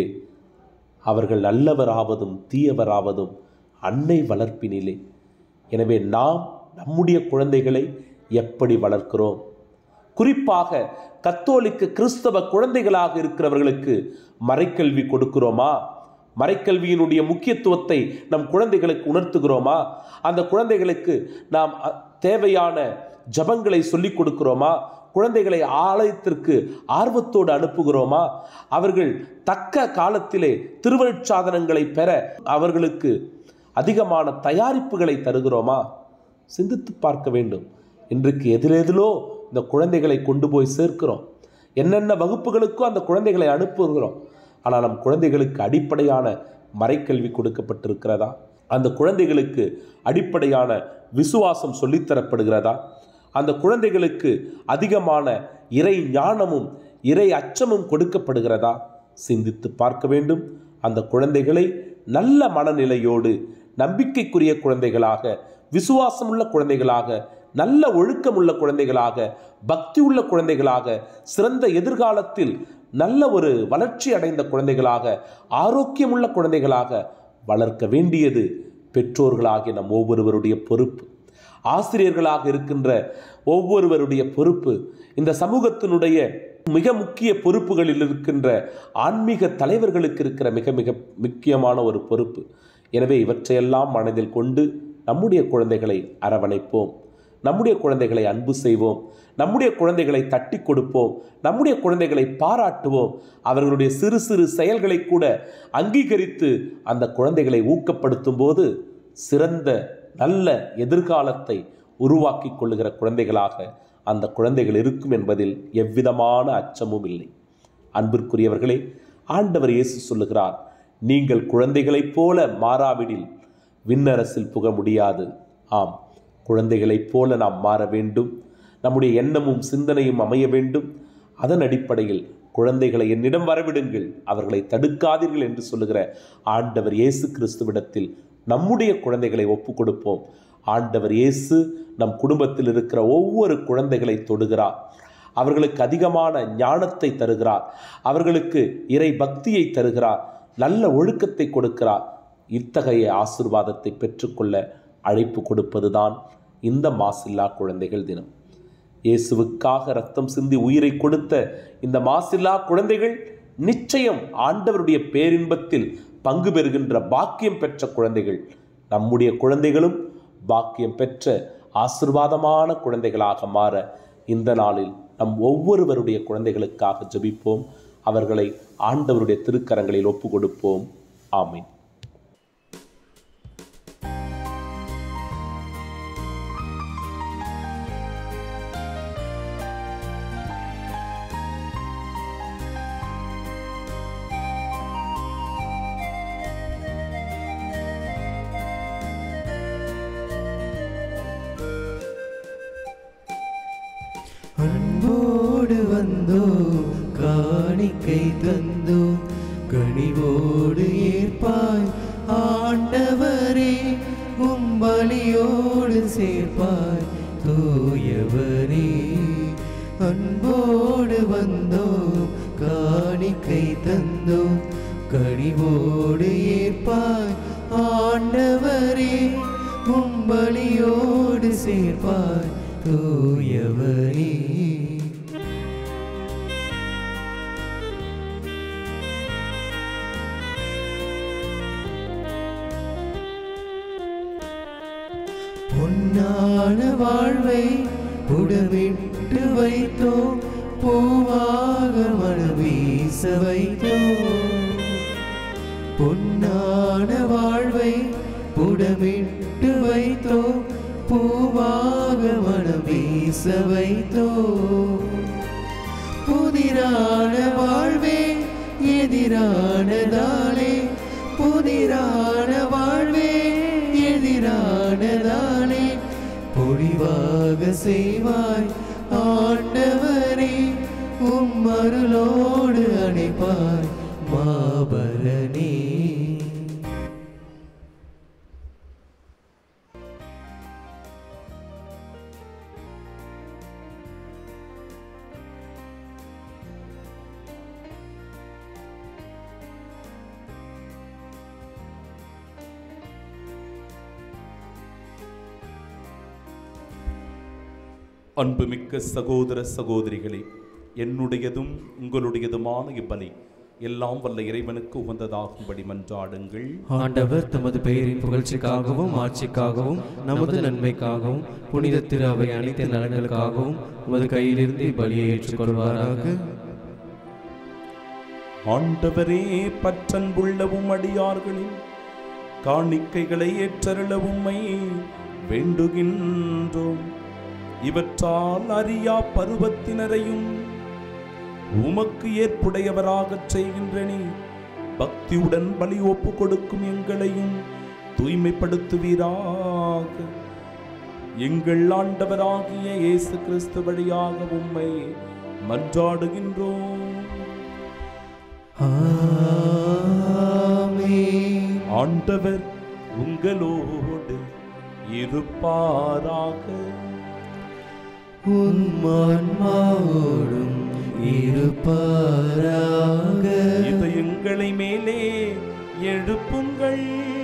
அவர்கள் நல்லவராவதும் தீயவராவதும் அன்னை வளர்ப்பினிலே எனவே நாம் நம்முடைய குழந்தைகளை எப்படி வளர்க்கிறோம் குறிப்பாக கத்தோலிக்க கிறிஸ்தவ குழந்தைகளாக இருக்கிறவர்களுக்கு மறைக்கல்வி கொடுக்கிறோமா மறைக்கல்வியினுடைய முக்கியத்துவத்தை நம் குழந்தைகளுக்கு உணர்த்துகிறோமா அந்த குழந்தைகளுக்கு நாம் அ, தேவையான ஜபங்களை சொல்லிக் கொடுக்கிறோமா குழந்தைகளை ஆலயத்திற்கு ஆர்வத்தோடு அனுப்புகிறோமா அவர்கள் தக்க காலத்திலே திருவருட்சாதனங்களை பெற அவர்களுக்கு அதிகமான தயாரிப்புகளை தருகிறோமா சிந்தித்து பார்க்க வேண்டும் இன்றைக்கு எதிலெதிலோ இந்த குழந்தைகளை கொண்டு போய் சேர்க்கிறோம் என்னென்ன வகுப்புகளுக்கோ அந்த குழந்தைகளை அனுப்புகிறோம் ஆனால் நம் குழந்தைகளுக்கு அடிப்படையான மறைக்கல்வி கொடுக்கப்பட்டிருக்கிறதா அந்த குழந்தைகளுக்கு அடிப்படையான விசுவாசம் சொல்லித்தரப்படுகிறதா அந்த குழந்தைகளுக்கு அதிகமான இறை ஞானமும் இறை அச்சமும் கொடுக்கப்படுகிறதா சிந்தித்து பார்க்க வேண்டும் அந்த குழந்தைகளை நல்ல மனநிலையோடு நம்பிக்கைக்குரிய குழந்தைகளாக விசுவாசமுள்ள குழந்தைகளாக நல்ல ஒழுக்கமுள்ள குழந்தைகளாக பக்தி உள்ள குழந்தைகளாக சிறந்த எதிர்காலத்தில் நல்ல ஒரு வளர்ச்சி அடைந்த குழந்தைகளாக ஆரோக்கியமுள்ள குழந்தைகளாக வளர்க்க வேண்டியது பெற்றோர்களாகிய நம் ஒவ்வொருவருடைய பொறுப்பு ஆசிரியர்களாக இருக்கின்ற ஒவ்வொருவருடைய பொறுப்பு இந்த சமூகத்தினுடைய மிக முக்கிய பொறுப்புகளில் இருக்கின்ற ஆன்மீக தலைவர்களுக்கு இருக்கிற மிக மிக முக்கியமான ஒரு பொறுப்பு எனவே இவற்றையெல்லாம் மனதில் கொண்டு நம்முடைய குழந்தைகளை அரவணைப்போம் நம்முடைய குழந்தைகளை அன்பு செய்வோம் நம்முடைய குழந்தைகளை தட்டி கொடுப்போம் நம்முடைய குழந்தைகளை பாராட்டுவோம் அவர்களுடைய சிறு சிறு செயல்களை கூட அங்கீகரித்து அந்த குழந்தைகளை ஊக்கப்படுத்தும் போது சிறந்த நல்ல எதிர்காலத்தை உருவாக்கி கொள்ளுகிற குழந்தைகளாக அந்த குழந்தைகள் இருக்கும் என்பதில் எவ்விதமான அச்சமும் இல்லை அன்பிற்குரியவர்களே ஆண்டவர் இயேசு சொல்லுகிறார் நீங்கள் குழந்தைகளைப் போல மாறாவிடில் விண்ணரசில் புக முடியாது ஆம் குழந்தைகளைப் போல நாம் மாற வேண்டும் நம்முடைய எண்ணமும் சிந்தனையும் அமைய வேண்டும் அதன் அடிப்படையில் குழந்தைகளை என்னிடம் வரவிடுங்கள் அவர்களை தடுக்காதீர்கள் என்று சொல்லுகிற ஆண்டவர் இயேசு கிறிஸ்துவிடத்தில் நம்முடைய குழந்தைகளை ஒப்புக் கொடுப்போம் ஆண்டவர் இயேசு நம் குடும்பத்தில் இருக்கிற ஒவ்வொரு குழந்தைகளை தொடுகிறார் அவர்களுக்கு அதிகமான ஞானத்தை தருகிறார் அவர்களுக்கு இறை பக்தியை தருகிறார் நல்ல ஒழுக்கத்தை கொடுக்கிறார் இத்தகைய ஆசிர்வாதத்தை பெற்றுக்கொள்ள அழைப்பு கொடுப்பதுதான் இந்த மாசில்லா குழந்தைகள் தினம் இயேசுவுக்காக ரத்தம் சிந்தி உயிரை கொடுத்த இந்த மாசில்லா குழந்தைகள் நிச்சயம் ஆண்டவருடைய பேரின்பத்தில் பங்கு பெறுகின்ற பாக்கியம் பெற்ற குழந்தைகள் நம்முடைய குழந்தைகளும் பாக்கியம் பெற்ற ஆசிர்வாதமான குழந்தைகளாக மாற இந்த நாளில் நம் ஒவ்வொருவருடைய குழந்தைகளுக்காக ஜெபிப்போம் அவர்களை ஆண்டவருடைய திருக்கரங்களில் ஒப்பு கொடுப்போம் ஆமீன் அன்போடு வந்தோ காணிக்கை தந்தோ கனிவோடு ஏற்பாய் ஆண்டவரே உம்பலியோடு சேர்ப்பாய் தூயவரே அன்போடு வந்தோ காணிக்கை தந்தோ கனிவோடு ஏற்பாய் ஆண்டவரே உம்பலியோடு சேர்ப்பாய் தூயவரே பொன்னான வாழ்வை புடமிட்டு வைத்தோம் பூவாக மனம் வீச வைத்தோம் பொன்னான வாழ்வை புடமிட்டு வைத்தோம் பூவாக மனம் வீச வைத்தோம் புதிரான வாழ்வே எதிரானதாலே புதிரான வாழ்வே எதிரானதாலே பொழிவாக செய்வாய் ஆண்டவரே உம் அருளோடு அணைப்பாய் மாபரணே அன்புமிக்க சகோதர சகோதரிகளே என்னுடையதும் உங்களுடையதுமான இப்பலி எல்லாம் வல்ல இறைவனுக்கு உகந்ததாகும்படி மன்றாடுங்கள் ஆண்டவர் தமது பெயரின் புகழ்ச்சிக்காகவும் ஆட்சிக்காகவும் நமது நன்மைக்காகவும் புனித திரு அவை அனைத்து நலன்களுக்காகவும் உமது கையிலிருந்து இப்பலியை ஏற்றுக்கொள்வாராக ஆண்டவரே பற்றன்புள்ளவும் அடியார்களின் காணிக்கைகளை ஏற்றருள உம்மை வேண்டுகின்றோம் இவற்றால் அறியா பருவத்தினரையும் உமக்கு ஏற்புடையவராகச் செய்கின்றனே பக்தியுடன் பலி ஒப்பு கொடுக்கும் எங்களையும் தூய்மைப்படுத்துவீராக எங்கள் ஆண்டவராகிய இயேசு கிறிஸ்து வழியாக உம்மை மன்றாடுகின்றோம் ஆமென். ஆண்டவர் உங்களோடு இருப்பாராக உம் ஆன்மாவோடும் இருப்பாராக இதயங்களை மேலே எழுப்புங்கள்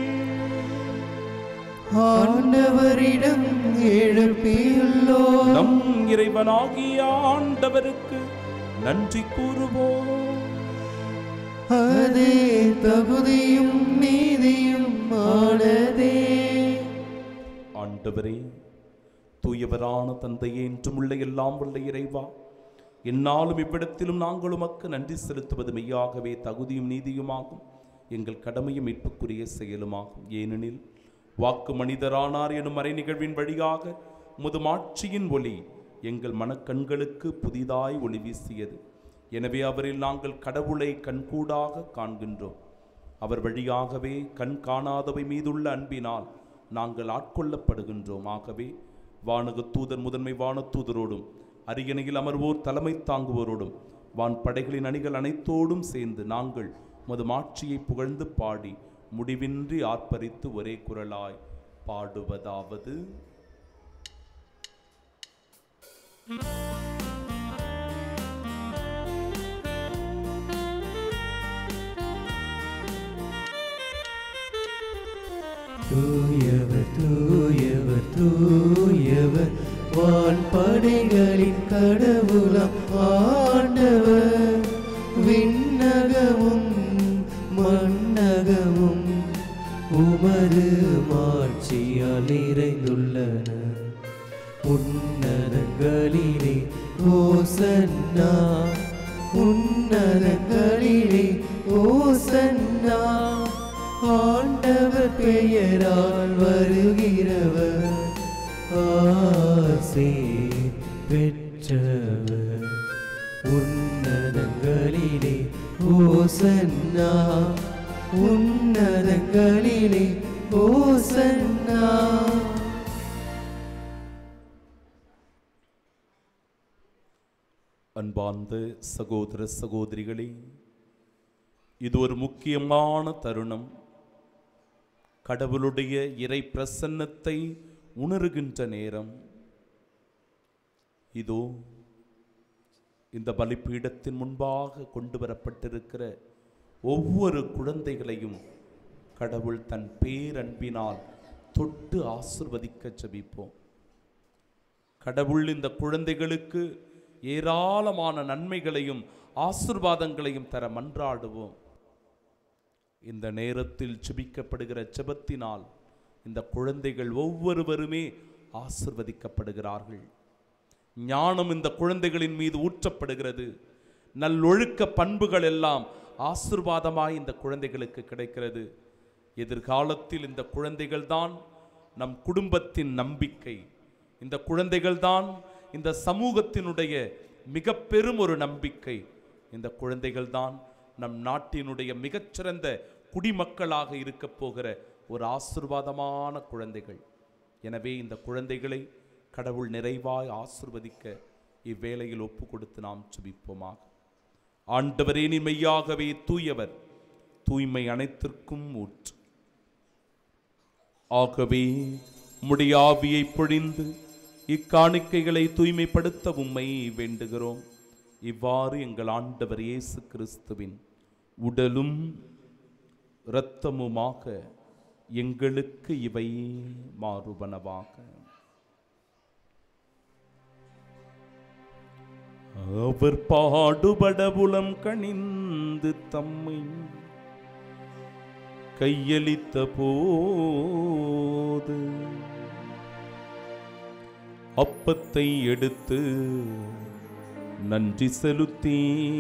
ஆண்டவரிடம் எழுப்பியுள்ளோம் நம் இறைவனாகிய ஆண்டவருக்கு நன்றி கூறுவோம் அதே தகுதியும் நீதியும் ஆனதே ஆண்டவரே தூயவரான தந்தையே என்றும் உள்ள எல்லாம் உள்ள இறைவா என்னாலும் இவ்விடத்திலும் நாங்கள் உமக்கு நன்றி செலுத்துவது மெய்யாகவே தகுதியும் நீதியுமாகும் எங்கள் கடமையும் மீட்புக்குரிய செயலுமாகும் ஏனெனில் வாக்கு மனிதரானார் எனும் மறை நிகழ்வின் வழியாக முது மாட்சியின் ஒளி எங்கள் மனக்கண்களுக்கு புதிதாய் ஒளி வீசியது எனவே அவரில் நாங்கள் கடவுளை கண்கூடாக காண்கின்றோம் அவர் வழியாகவே கண் காணாதவை மீதுள்ள அன்பினால் நாங்கள் ஆட்கொள்ளப்படுகின்றோம் ஆகவே வானக தூதர் முதன்மை வானத்தூதரோடும் அரியணையில் அமர்வோர் தலைமை தாங்குவோரோடும் வான் படைகளின் அணிகள் அனைத்தோடும் சேர்ந்து நாங்கள் மது மாட்சியை புகழ்ந்து பாடி முடிவின்றி ஆர்ப்பரித்து ஒரே குரலாய் பாடுவதாவது தூயவர் தூயவர் தூயவர் வான் படைகளின் கடவுளம் ஆண்டவர் விண்ணகமும் மண்ணகமும் உமது மாட்சியால் நிறைந்துள்ளன உன்னதங்களிலே ஓசன்னா உன்னதங்களிலே ஓசன்னா ஆண்டவர் பெயரால் வருகிறவர் ஆசை பெற்றவர் உன்னதங்களிலே ஓசன்னா உன்னதங்களிலே ஓசன்னா அன்பார்ந்த சகோதர சகோதரிகளே இது ஒரு முக்கியமான தருணம் கடவுளுடைய இறை பிரசன்னத்தை உணருகின்ற நேரம் இதோ இந்த பலிப்பீடத்தின் முன்பாக கொண்டு வரப்பட்டிருக்கிற ஒவ்வொரு குழந்தைகளையும் கடவுள் தன் பேரன்பினால் தொட்டு ஆசிர்வதிக்க ஜெபிப்போம் கடவுள் இந்த குழந்தைகளுக்கு ஏராளமான நன்மைகளையும் ஆசிர்வாதங்களையும் தர மன்றாடுவோம் இந்த நேரத்தில் ஜெபிக்கப்படுகிற ஜெபத்தினால் இந்த குழந்தைகள் ஒவ்வொருவருமே ஆசிர்வதிக்கப்படுகிறார்கள் ஞானம் இந்த குழந்தைகளின் மீது ஊற்றப்படுகிறது நல்லொழுக்க பண்புகள் எல்லாம் ஆசிர்வாதமாய் இந்த குழந்தைகளுக்கு கிடைக்கிறது எதிர்காலத்தில் இந்த குழந்தைகள் தான் நம் குடும்பத்தின் நம்பிக்கை இந்த குழந்தைகள் தான் இந்த சமூகத்தினுடைய மிக பெரும் ஒரு நம்பிக்கை இந்த குழந்தைகள் தான் நம் நாட்டினுடைய மிகச்சிறந்த குடிமக்களாக இருக்கப் போகிற ஒரு ஆசிர்வாதமான குழந்தைகள் எனவே இந்த குழந்தைகளை கடவுள் நிறைவாய் ஆசிர்வதிக்க இவ்வேளையில் ஒப்பு கொடுத்து நாம் சுபிப்போமாக ஆண்டவரே நீ மெய்யாகவே தூயவர் தூய்மை அனைத்திற்கும் ஊற்று ஆகவே உம்முடைய ஆவியை பொழிந்து இக்காணிக்கைகளை தூய்மைப்படுத்த உம்மை வேண்டுகிறோம் இவ்வாறு எங்கள் ஆண்டவர் இயேசு கிறிஸ்துவின் உடலும் இரத்தமுமாக எங்களுக்கு இவை மாறுபனவாக அவர் பாடுபட உளம் கனிந்து தம்மை கையளித்த போது அப்பத்தை எடுத்து நன்றி செலுத்தி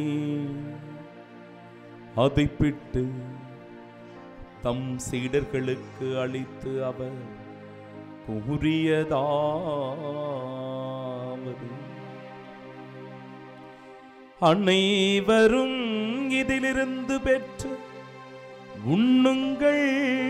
அதை பிட்டு தம் சீடர்களுக்கு அளித்து அவர் கூறியதாவது அனைவரும் இதிலிருந்து பெற்று உண்ணுங்கள்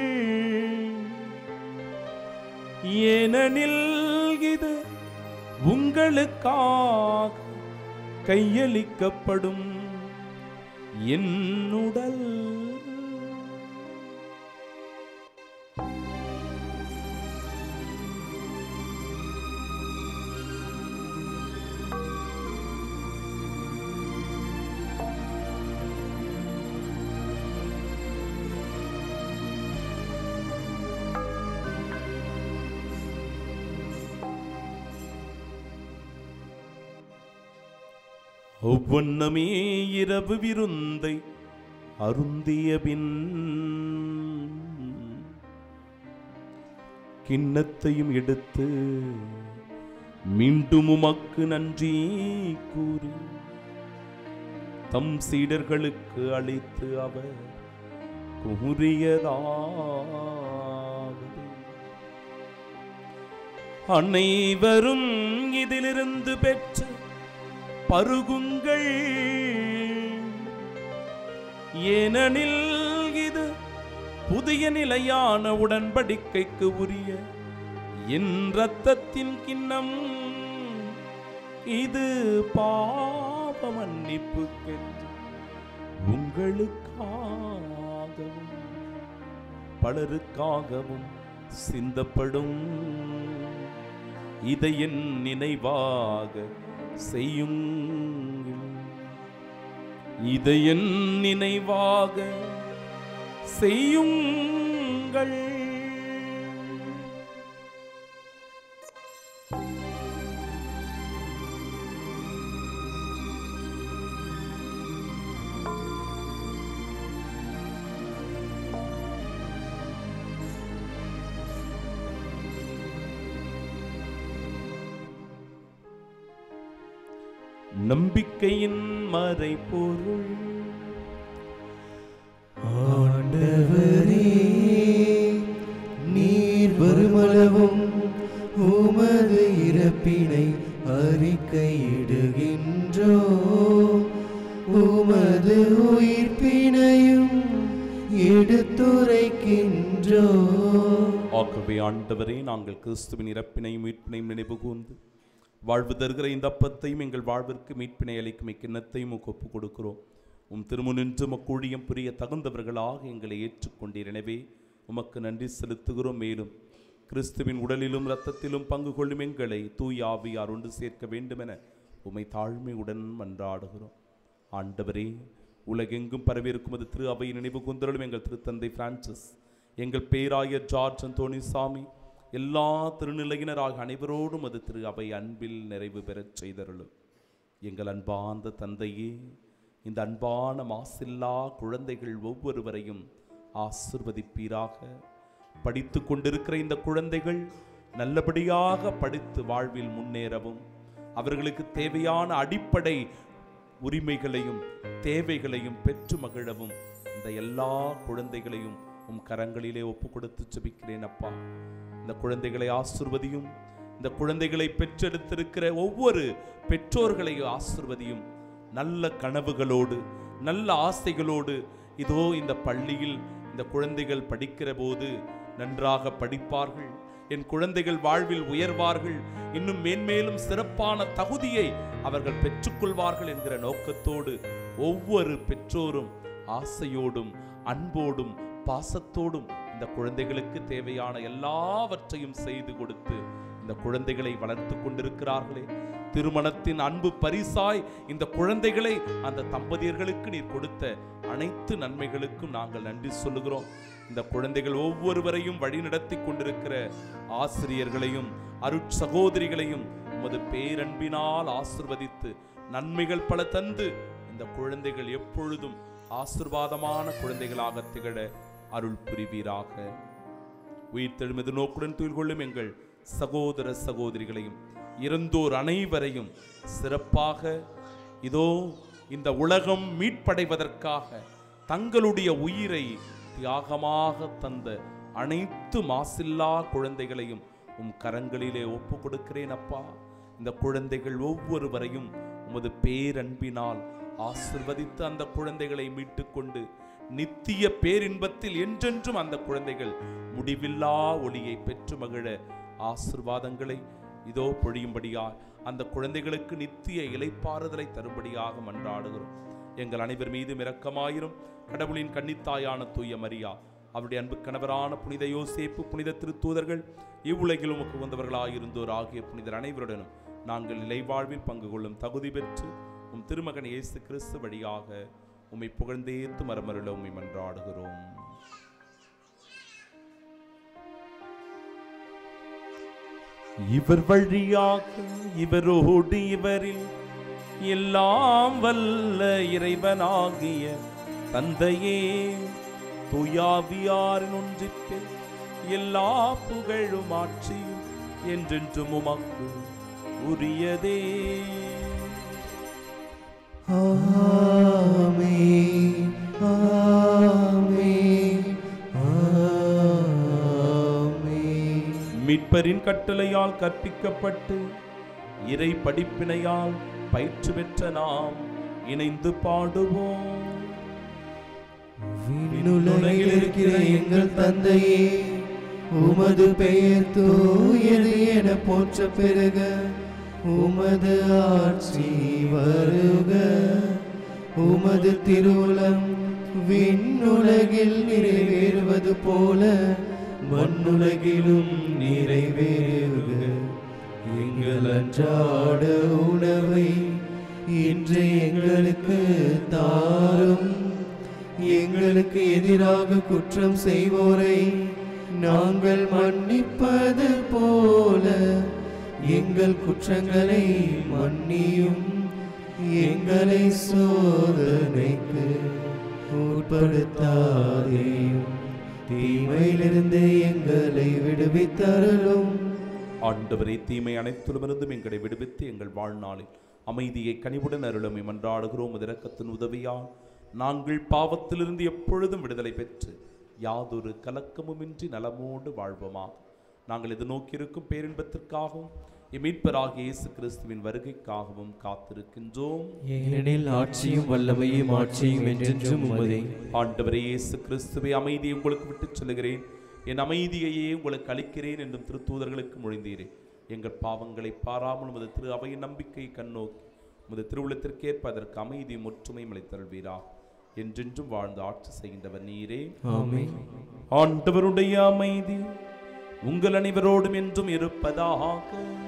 ஏனெனில் இது உங்களுக்காக கையளிக்கப்படும் என் உடல் ஒவ்வொன்னமே இரவு விருந்தை அருந்திய பின் கிண்ணத்தையும் எடுத்து மீண்டும் உமக்கு நன்றி கூறி தம் சீடர்களுக்கு அளித்து அவர் கூறியதாவது அனைவரும் இதிலிருந்து பெற்று பருகுங்கள் ஏனெனில் இது புதிய நிலையான உடன்படிக்கைக்கு உரிய என் இரத்தத்தின் கிண்ணம் இது பாவ மன்னிப்புக்கென்று உங்களுக்காகவும் பலருக்காகவும் சிந்தப்படும் இதை என் நினைவாக செய்யுங்கள் இதை என் நினைவாக செய்யுங்கள் நம்பிக்கையின் மறைபொருள் ஆண்டவரே நீர் வருமளவும் உமது இறப்பினை அறிக்கையிடுகின்றோ உமது உயிர்ப்பினையும் எடுத்துரைக்கின்றோ ஆகவே ஆண்டவரே நாங்கள் கிறிஸ்துவின் இறப்பினையும் மீட்பினையும் நினைவு கூர்ந்து வாழ்வு தருகிற இந்த அப்பத்தையும் எங்கள் வாழ்விற்கு மீட்பினை அளிக்கும் இக்கிண்ணத்தையும் உமக்கு ஒப்புக் கொடுக்கிறோம் உம் திருமுனின்று மக்கூழியம் புரிய தகுந்தவர்களாக எங்களை ஏற்றுக்கொண்டீர் எனவே உமக்கு நன்றி செலுத்துகிறோம் மேலும் கிறிஸ்துவின் உடலிலும் இரத்தத்திலும் பங்கு கொள்ளும் எங்களை தூய் ஆவியார் ஒன்று சேர்க்க வேண்டுமென உமை தாழ்மையுடன் மன்றாடுகிறோம் ஆண்டவரே உலகெங்கும் பரவியிருக்கும் அது திரு அவையின் நினைவு கூந்தலும் எங்கள் திருத்தந்தை பிரான்சிஸ் எங்கள் பேராயர் ஜார்ஜ் அந்தோணி சாமி எல்லா திருநிலையினராக அனைவரோடும் அது திரு அவை அன்பில் நிறைவு பெறச் செய்தருளும் எங்கள் அன்பார்ந்த தந்தையே இந்த அன்பான மாசில்லா குழந்தைகள் ஒவ்வொருவரையும் ஆசிர்வதிப்பீராக படித்து கொண்டிருக்கிற இந்த குழந்தைகள் நல்லபடியாக படித்து வாழ்வில் முன்னேறவும் அவர்களுக்கு தேவையான அடிப்படை உரிமைகளையும் தேவைகளையும் பெற்று மகிழவும் இந்த எல்லா குழந்தைகளையும் உம் கரங்களிலே ஒப்பு கொடுத்து ஜெபிக்கிறேன் அப்பா இந்த குழந்தைகளை ஆசிர்வதியும் இந்த குழந்தைகளை பெற்றெடுத்திருக்கிற ஒவ்வொரு பெற்றோர்களையும் ஆசிர்வதியும் நல்ல கனவுகளோடு நல்ல ஆசைகளோடு இதோ இந்த பள்ளியில் இந்த குழந்தைகள் படிக்கிற போது நன்றாக படிப்பார்கள் என் குழந்தைகள் வாழ்வில் உயர்வார்கள் இன்னும் மேன்மேலும் சிறப்பான தகுதியை அவர்கள் பெற்றுக்கொள்வார்கள் என்கிற நோக்கத்தோடு ஒவ்வொரு பெற்றோரும் ஆசையோடும் அன்போடும் பாசத்தோடும் இந்த குழந்தைகளுக்கு தேவையான எல்லாவற்றையும் செய்து கொடுத்து இந்த குழந்தைகளை வளர்த்து கொண்டிருக்கிறார்களே திருமணத்தின் அன்பு பரிசாய் இந்த குழந்தைகளை அந்த தம்பதியர்களுக்கு நீர் கொடுத்த அனைத்து நன்மைகளுக்கும் நாங்கள் நன்றி சொல்லுகிறோம் இந்த குழந்தைகள் ஒவ்வொருவரையும் வழிநடத்தி கொண்டிருக்கிற ஆசிரியர்களையும் அருட் சகோதரிகளையும் உமது பேரன்பினால் ஆசிர்வதித்து நன்மைகள் பல தந்து இந்த குழந்தைகள் எப்பொழுதும் ஆசிர்வாதமான குழந்தைகளாக திகழ அருள் புரிவீராக உயிர் தெழுமது நோக்குடன் துயில் கொள்ளும் எங்கள் சகோதர சகோதரிகளையும் இறந்தோர் அனைவரையும் சிறப்பாக இதோ இந்த உலகம் மீட்படைவதற்காக தங்களுடைய உயிரை தியாகமாக தந்த அனைத்து மாசில்லா குழந்தைகளையும் உம் கரங்களிலே ஒப்பு கொடுக்கிறேன் அப்பா இந்த குழந்தைகள் ஒவ்வொருவரையும் உமது பேரன்பினால் ஆசிர்வதித்து அந்த குழந்தைகளை மீட்டுக்கொண்டு நித்திய பேரின்பத்தில் என்றென்றும் அந்த குழந்தைகள் முடிவில்லா ஒளியை பெற்று மகிழ ஆசிர்வாதங்களை இதோ பொழியும்படியாய் அந்த குழந்தைகளுக்கு நித்திய இலைப்பாறுதலை தரும்படியாக மன்றாடுகிறோம் எங்கள் அனைவர் மீதும் இரக்கமாயிரும் கடவுளின் கன்னித்தாயான தூய மரியா அவருடைய அன்பு கணவரான புனித யோசேப்பு புனித திருத்தூதர்கள் இவ்வுலகில் உமக்கு வந்தவர்களாயிருந்தோர் ஆகிய புனிதர் அனைவருடனும் நாங்கள் இலைவாழ்வில் பங்கு கொள்ளும் தகுதி பெற்று உம் திருமகன் இயேசு கிறிஸ்து வழியாக உம்மை புகழ்ந்தேத்து மரமருள உம்மை மன்றாடுகிறோம் இவர் வழியாக இவரோடு இவரில் எல்லாம் வல்ல இறைவனாகிய தந்தையே துயாவியாரின் ஒன்றிப்பில் எல்லா புகழும் ஆட்சியும் என்றென்றும் உமக்கு உரியதே ஆமென் ஆமென் ஆமென் மீட்பரின் கட்டளையால் கற்பிக்கப்பட்டு இறை படிப்பினையால் பயிற்சி பெற்ற நாம் இணைந்து பாடுவோம் விண்ணுலகில் இருக்கிற எங்கள் தந்தையே உமது பெயர் தூயது என போற்ற பெருக உமது ஆட்சி வருக உமது திருவுளம் விண்ணுலகில் நிறைவேறுவது போல மண்ணுலகிலும் நிறைவேறுக எங்கள் அன்றாட உணவை இன்று எங்களுக்கு தாரும் எங்களுக்கு எதிராக குற்றம் செய்வோரை நாங்கள் மன்னிப்பது போல எங்கள் குற்றங்களை மன்னியும் எங்களை சோதனைக்கு உட்படுத்தாதேயும் தீமையிலிருந்து எங்களை விடுவித்தருளும் ஆண்டவரே தீமை அனைத்திலுமிருந்தும் எங்களை விடுவித்து எங்கள் வாழ்நாளில் அமைதியை கனிவுடன் அருளும் மன்றாடுகிறோம் இரக்கத்தின் உதவியால் நாங்கள் பாவத்திலிருந்து எப்பொழுதும் விடுதலை பெற்று யாதொரு கலக்கமுமின்றி நலமோடு வாழ்வோமாக நாங்கள் இது நோக்கியிருக்கும் பேரின்பத்திற்காகவும் எமீட்பராகிய இயேசு கிறிஸ்துவின் வருகைக்காகவும் காத்திருக்கின்றோம் ஏனெனில் ஆட்சியும் வல்லமையும் ஆட்சியும் என்றென்றும் உமதே ஆண்டவரே இயேசு கிறிஸ்துவை அமைதியை உங்களுக்கு விட்டுச் சொல்லுகிறேன் என் அமைதியையே உங்களுக்கு அளிக்கிறேன் என்றும் திருத்தூதர்களுக்கு மொழிந்தீரே எங்கள் பாவங்களை பாராமல் உமது திரு அவையின் நம்பிக்கை கண்ணோக்கி உமது திருவுளத்திற்கேற்ப அதற்கு அமைதியும் ஒற்றுமையும் அளித்தருள்வீரா என்றென்றும் வாழ்ந்து ஆட்சி செய்கின்றவர் நீரே ஆமென் ஆண்டவருடைய அமைதி உங்கள் அனைவரோடும் என்றும் இருப்பதாக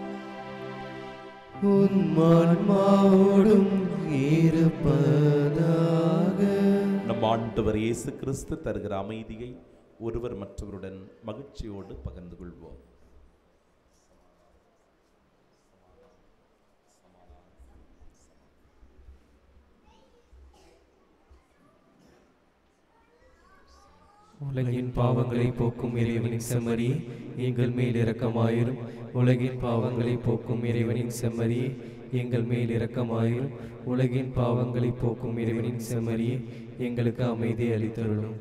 உன்மான்மாவோடும் இருப்பதாக நம் ஆண்டவர் இயேசு கிறிஸ்து தருகிற அமைதியை ஒருவர் மற்றவருடன் மகிழ்ச்சியோடு பகிர்ந்து கொள்வோம் உலகின் பாவங்களை போக்கும் இறைவனின் செம்மறி எங்கள் மேல் இரக்கமாயிரும் உலகின் பாவங்களை போக்கும் இறைவனின் செம்மறி எங்கள் மேல் இரக்கமாயிரும் உலகின் பாவங்களை போக்கும் இறைவனின் செம்மறி எங்களுக்கு அமைதி அளித்தருளும்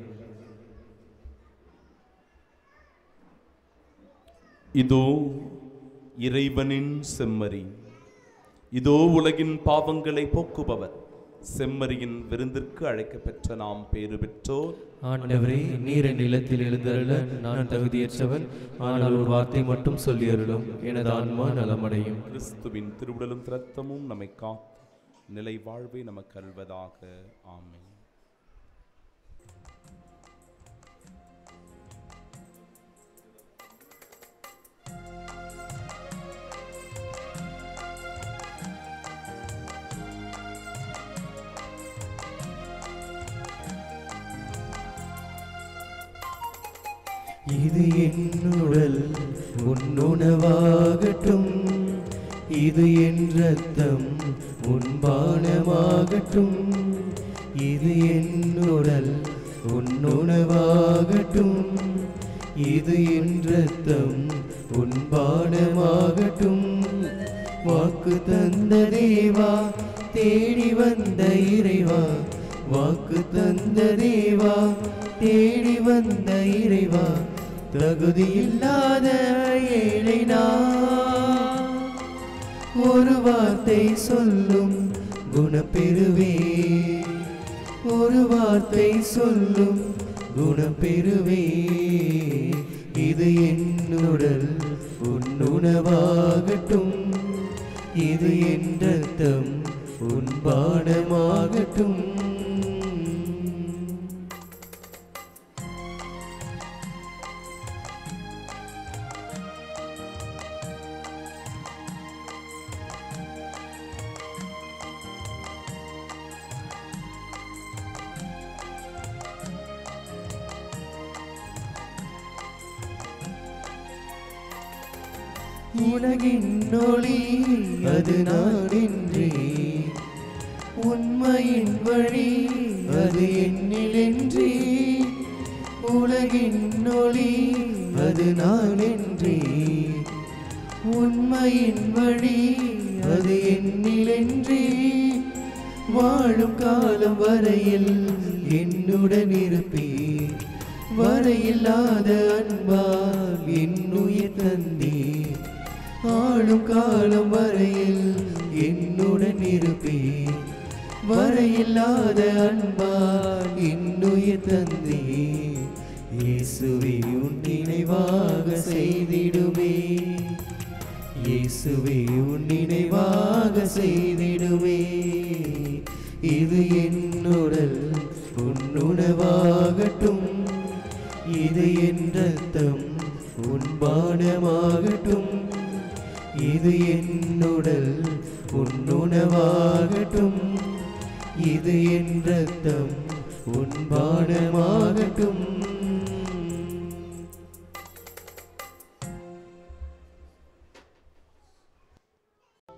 இதோ இறைவனின் செம்மறி இதோ உலகின் பாவங்களை போக்குபவர் செம்மறியின் விருந்திற்கு அழைக்கப்பெற்ற நாம் பேறு பெற்றோர் ஆண்டவரே நீர் என் நிலத்தில் எழுந்தருள நான் தகுதியற்றவன் ஆனால் ஒரு வார்த்தை மட்டும் சொல்லியருளும் எனது ஆன்மா நலமடையும் கிறிஸ்துவின் திருவுடலும் திரத்தமும் நம்மை காத்து நிலை வாழ்வை நமக்கு அல்வதாக ஆமென் இது என்னுடல் உன்னுணவாகட்டும் இது என் ரத்தம் உன்பானமாகட்டும் இது என்னுடல் உன்னுணவாகட்டும் இது என் ரத்தம் உன்பானமாகட்டும் வாக்கு தந்த தேவா தேடி வந்த இறைவா வாக்கு தந்த தேவா தேடி வந்த இறைவா தகுதியில்லாத ஏழை நான் ஒரு வார்த்தை சொல்லும் குணப்பெறுவே ஒரு வார்த்தை சொல்லும் குணப்பெறுவே இது என்னுடல் உன்னுணவாகட்டும் இது என் ரத்தம் உன் பானமாகட்டும் உலகின் ஒளி அது நான் என்றே உண்மையின் வழி அது என்னில் என்றே உலகின் ஒளி அது நான் என்றே உண்மையின் வழி அது என்னில் என்றே வாழும் காலம் வரையில் என்னுடன் இருப்பே வரையில்லாத அன்பால் என்னுயிர் தந்தே ஆளும் காலம் வரையில் என்னுடன் இருப்பே வரையில்லாத அன்பால் என்னுயிர் தந்தே இயேசுவே உன் நினைவாக செய்திடுமே இயேசுவே உன் நினைவாக செய்திடுமே இது என்னுடல் உன் உணவாகட்டும் இது என் ரத்தம் உன் பானமாகட்டும் இது என்னுடல் உன் உணவாகட்டும் இது என் ரத்தம் உன் பானமாகட்டும்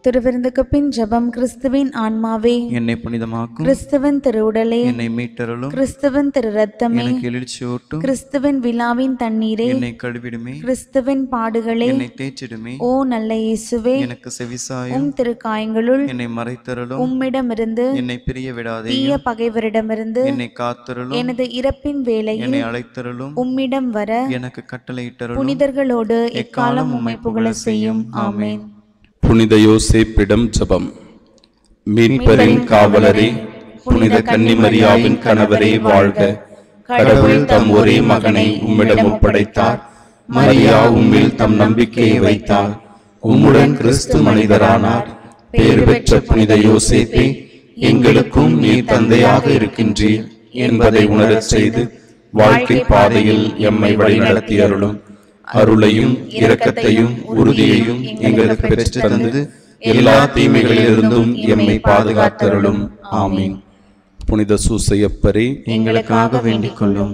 திருவிருந்துக்கு பின் ஜெபம் கிறிஸ்துவின் ஆன்மாவே என்னை புனிதமாக்கும் கிறிஸ்துவின் திருவுடலே என்னை மீட்டருளும் கிறிஸ்துவின் திரு ரத்தமே எனக்கு எழுச்சியூட்டும் கிறிஸ்துவின் விழாவின் தண்ணீரே என்னை கழுவிடுமே கிறிஸ்துவின் பாடுகளே என்னை தேய்ச்சிடுமே ஓ நல்ல இயேசுவே எனக்கு செவிசாயும் உம் திருக்காயங்களுள் என்னை மறைத்தருளும் உம்மிடமிருந்து என்னை பிரிய விடாதே தீய பகைவரிடமிருந்து என்னை காத்தருளும் எனது இறப்பின் வேளையில் என்னை அழைத்தருளும் உம்மிடம் வர எனக்கு கட்டளையிட்டருளும் புனிதர்களோடு எக்காலம் உம்மை புகழ செய்யும் ஆமென் புனித யோசேப்பிடம் ஜெபம் மீட்பரின் காவலரே புனித கன்னிமரியாவின் கணவரே வாழ்க கடவுள் தம் ஒரே மகனை உம்மிடம் ஒப்படைத்தார் மரியா உம்மில் தம் நம்பிக்கையை வைத்தார் உம்முடன் கிறிஸ்து மனிதரானார் பேர் பெற்ற புனித யோசேப்பே எங்களுக்கும் நீர் தந்தையாக இருக்கின்றீர் என்பதை உணரச் செய்து வாழ்க்கை பாதையில் எம்மை வழிநடத்தி அருளும் அருளையும் இரக்கத்தையும் உறுதியையும் எங்களுக்கு பெற்று தந்து எல்லா தீமைகளிலிருந்தும் எம்மை பாதுகாத்தருளும் ஆமீன் புனித சூசையப்பரே எங்களுக்காக வேண்டிக் கொள்ளும்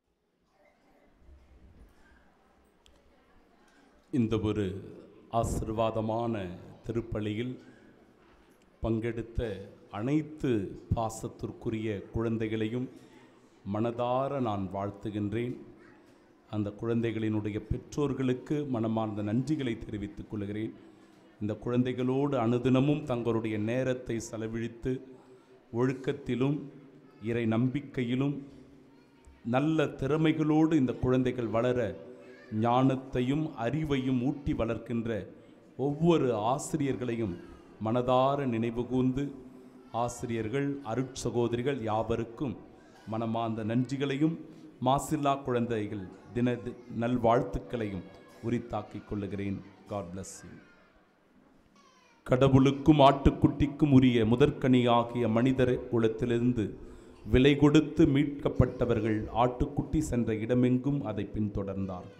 இந்த ஒரு ஆசிர்வாதமான திருப்பலியில் பங்கெடுத்த அனைத்து பாசத்திற்குரிய குழந்தைகளையும் மனதார நான் வாழ்த்துகின்றேன் அந்த குழந்தைகளினுடைய பெற்றோர்களுக்கு மனமார்ந்த நன்றிகளை தெரிவித்துக் கொள்கிறேன் இந்த குழந்தைகளோடு அனுதினமும் தங்களுடைய நேரத்தை செலவழித்து ஒழுக்கத்திலும் இறை நம்பிக்கையிலும் நல்ல திறமைகளோடு இந்த குழந்தைகள் வளர ஞானத்தையும் அறிவையும் ஊட்டி வளர்க்கின்ற ஒவ்வொரு ஆசிரியர்களையும் மனதார நினைவுகூர்ந்து ஆசிரியர்கள் அருட்சகோதரிகள் யாவருக்கும் மனமார்ந்த நன்றிகளையும் மாசில்லா குழந்தைகள் தின தி- நல்வாழ்த்துக்களையும் உரித்தாக்கிக் கொள்ளுகிறேன் காட் bless you கடவுளுக்கும் ஆட்டுக்குட்டிக்கும் உரிய முதற்கனியாகிய மனிதர் குலத்திலிருந்து விலை கொடுத்து மீட்கப்பட்டவர்கள் ஆட்டுக்குட்டி சென்ற இடமெங்கும் அதை பின்தொடர்ந்தார்கள்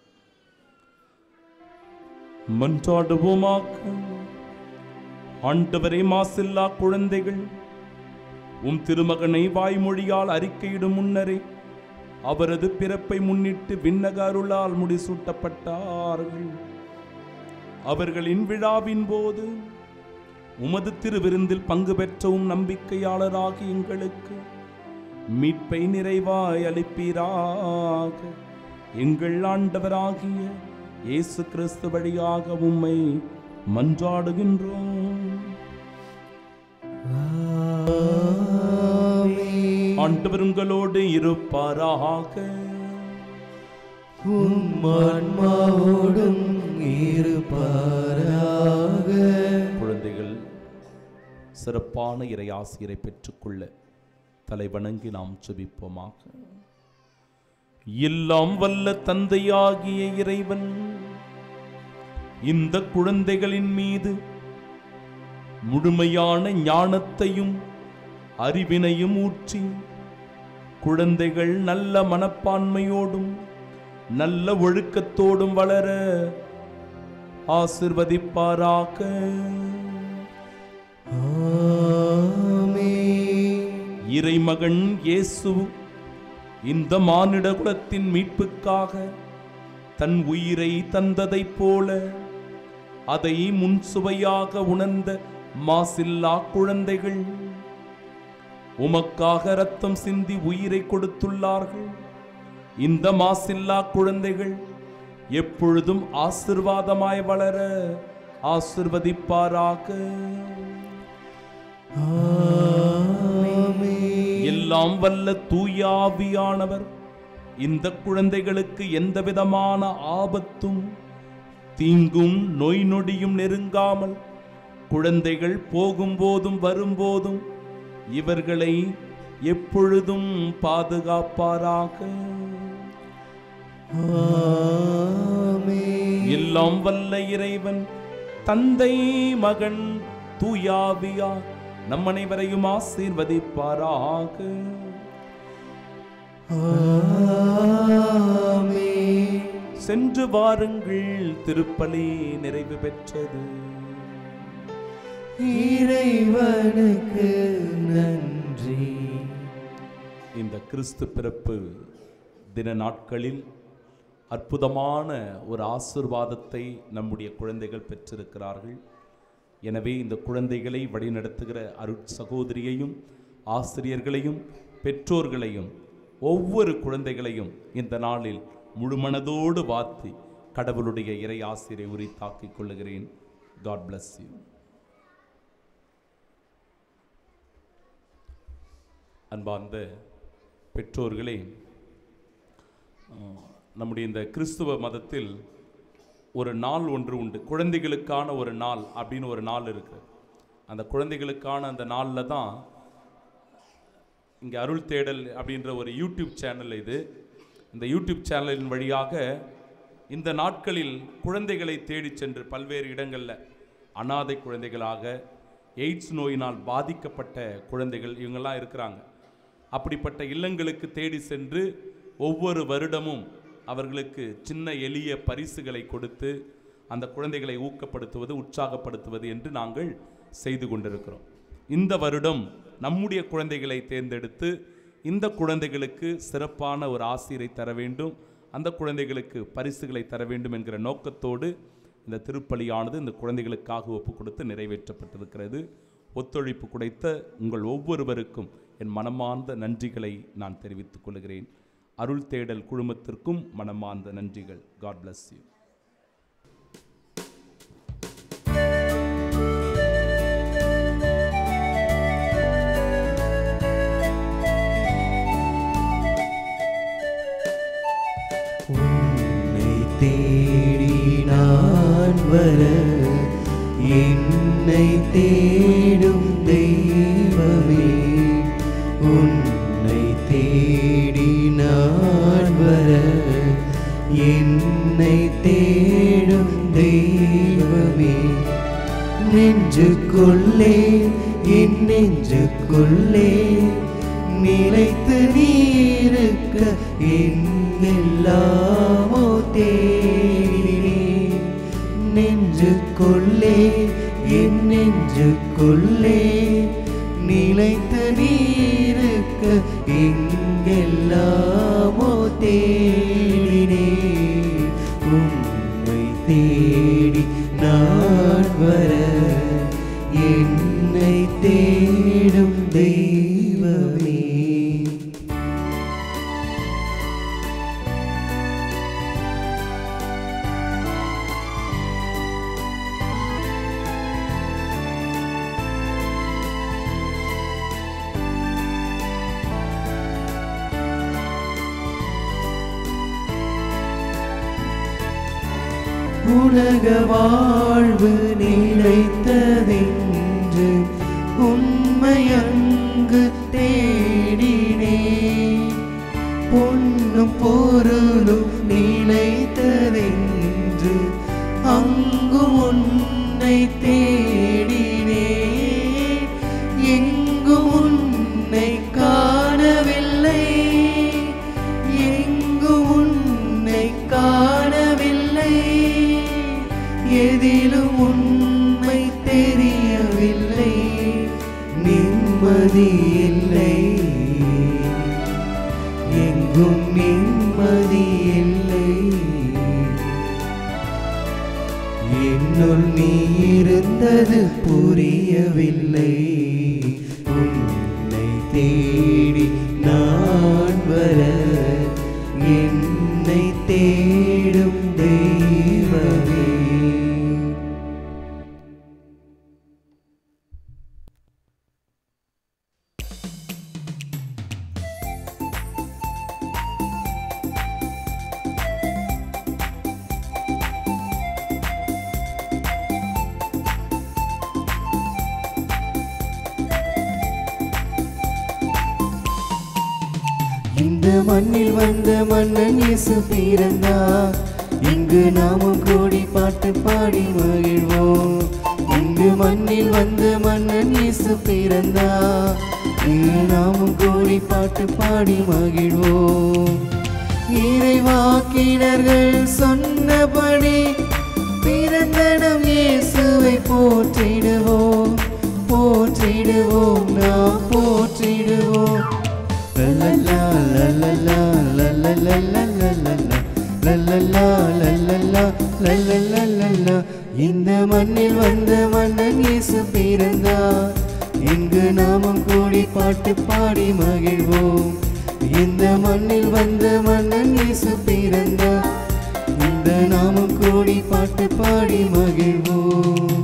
மன்றாடுவோமாக ஆண்டவரே மாசில்லா குழந்தைகள் உம் திருமகனை வாய்மொழியால் அறிக்கையிடும் முன்னரே அவரது பிறப்பை முன்னிட்டு விண்ணக அருளால் முடிசூட்டப்பட்டார்கள் அவர்களின் விழாவின் போது உமது திருவிருந்தில் பங்கு பெற்றவும் நம்பிக்கையாளராகி எங்களுக்கு மீட்பை நிறைவாய் அளிப்பீராக எங்கள் ஆண்டவராகிய இயேசு கிறிஸ்து வழியாக உம்மை மன்றாடுகின்றோம் ஆண்டவர் உங்களோடு இருப்பாராக உம்மான்மாவோடும் இருப்பாராக குழந்தைகள் சிறப்பான இறை ஆசிரியரை பெற்றுக்கொள்ள தலை வணங்கி நாம் செபிப்போமாக எல்லாம் வல்ல தந்தையாகிய இறைவன் இந்த குழந்தைகளின் மீது முழுமையான ஞானத்தையும் அறிவினையும் ஊற்றி குழந்தைகள் நல்ல மனப்பான்மையோடும் நல்ல ஒழுக்கத்தோடும் வளர ஆசிர்வதிப்பாராக இறைமகன் இயேசு இந்த மானிட குலத்தின் மீட்புக்காக தன் உயிரை தந்ததைப் போல அதை முன்சுவையாக உணர்ந்த மாசில்லா குழந்தைகள் உமக்காக ரத்தம் சிந்தி உயிரை கொடுத்துள்ளார்கள் இந்த மாசில்லா குழந்தைகள் எப்பொழுதும் ஆசிர்வாதமாய் வளர ஆசிர்வதிப்பாராக எல்லாம் வல்ல தூயாவியானவர் இந்த குழந்தைகளுக்கு எந்த விதமான ஆபத்தும் தீங்கும் நோய் நொடியும் நெருங்காமல் குழந்தைகள் போகும்போதும் வரும்போதும் இவர்களை எப்பொழுதும் பாதுகாப்பாராக எல்லாம் வல்ல இறைவன் தந்தை மகன் தூயாவியா நம் அனைவரையும் ஆசீர்வதிப்பாராக சென்று வாருங்கள் திருப்பலி நிறைவு பெற்றது இறைவனுக்கு நன்றி இந்த கிறிஸ்து பிறப்பு தின நாட்களில் அற்புதமான ஒரு ஆசிர்வாதத்தை நம்முடைய குழந்தைகள் பெற்றிருக்கிறார்கள் எனவே இந்த குழந்தைகளை வழிநடத்துகிற அருட் சகோதரியையும் ஆசிரியர்களையும் பெற்றோர்களையும் ஒவ்வொரு குழந்தைகளையும் இந்த நாளில் முழுமனதோடு வாத்தி கடவுளுடைய இறை ஆசிரியை உரித்தாக்கிக் கொள்ளுகிறேன் காட் bless யூ அன்பார்ந்த பெற்றோர்களே அஹ், நம்முடைய இந்த கிறிஸ்துவ மதத்தில் ஒரு நாள் ஒன்று உண்டு குழந்தைகளுக்கான ஒரு நாள் அப்படின்னு ஒரு நாள் இருக்கு அந்த குழந்தைகளுக்கான அந்த நாளில் தான் இங்கே அருள் தேடல் அப்படின்ற ஒரு யூடியூப் சேனல் இது இந்த யூடியூப் சேனலின் வழியாக இந்த நாட்களில் குழந்தைகளை தேடிச் சென்று பல்வேறு இடங்களில் அனாதை குழந்தைகளாக எய்ட்ஸ் நோயினால் பாதிக்கப்பட்ட குழந்தைகள் இவங்கெல்லாம் இருக்கிறாங்க அப்படிப்பட்ட இல்லங்களுக்கு தேடி சென்று ஒவ்வொரு வருடமும் அவர்களுக்கு சின்ன எளிய பரிசுகளை கொடுத்து அந்த குழந்தைகளை ஊக்கப்படுத்துவது உற்சாகப்படுத்துவது என்று நாங்கள் செய்து கொண்டிருக்கிறோம் இந்த வருடம் நம்முடைய குழந்தைகளை தேர்ந்தெடுத்து இந்த குழந்தைகளுக்கு சிறப்பான ஒரு ஆசிரியரை தர வேண்டும் அந்த குழந்தைகளுக்கு பரிசுகளை தர வேண்டும் என்கிற நோக்கத்தோடு இந்த திருப்பலியானது இந்த குழந்தைகளுக்காக ஒப்பு கொடுத்து நிறைவேற்றப்பட்டிருக்கிறது ஒத்துழைப்பு கொடுத்த உங்கள் ஒவ்வொருவருக்கும் என் மனமார்ந்த நன்றிகளை நான் தெரிவித்துக் கொள்கிறேன் அருள் தேடல் குழுமத்திற்கும் மனமார்ந்த நன்றிகள் காட் bless யூ உன்னை தேடி நான் வர என்னை தேடும் தெய்வமே உன்னை தேடி நான் வர என்னை தேடும் தெய்வமே நெஞ்சுக்குள்ளே என் நெஞ்சுக்குள்ளே நிலைத்து நீருக்க எல்லாமோ தேடினேன் நெஞ்சுக்குள்ளே என் நெஞ்சுக்குள்ளே நிலைத்து நீருக்க எங்கெல்லாமோ தேடினேன் உம்மை தேடி நான் வர என்னை தேடும் தெய்வமே உலக வாழ்வு நிலைத்ததென்று உண்மை அங்கு தேடினே பொன்னும் பொருளும் நிலைத்ததென்று அங்கும் உன்னை தேடினே எங்கும் உன்னை காணவில்லை எங்கும் உன்னை காணவில்லை எதிலும் உண்மை தெரியவில்லை நிம்மதி இல்லை எங்கும் நிம்மதி இல்லை என்னுள் நீ இருந்தது புரியவில்லை உன்னை தேடி நான் வர என்னை தேடும் தெய்வமே இந்த மண்ணில் வந்த மன்னன் இயேசு பிறந்தார் இங்கு நாமும் கூடி பாட்டு பாடி மகிழ்வோம் இங்கு மண்ணில் வந்த மன்னன் இயேசு பிறந்தார் இங்கு நாமும் கூடி பாட்டு பாடி மகிழ்வோம் இறைவாக்கினர்கள் சொன்னபடி பிறந்த நம் இயேசுவை போற்றிடுவோம் போற்றிடுவோம் நாம் போற்றிடுவோம் லல்லலா, லல்லலா, லல்லலா, லல்லலா, லல்லலா, லல்லலா, லல்லலா, லல்லலா, இந்த மண்ணில் வந்த மன்னன் இயேசு பிறந்தார் இங்கு நாமும் கூடி பாட்டு பாடி மகிழ்வோம் இந்த மண்ணில் வந்த மன்னன் இயேசு பிறந்தார் இந்த நாமும் கூடி பாட்டு பாடி மகிழ்வோம்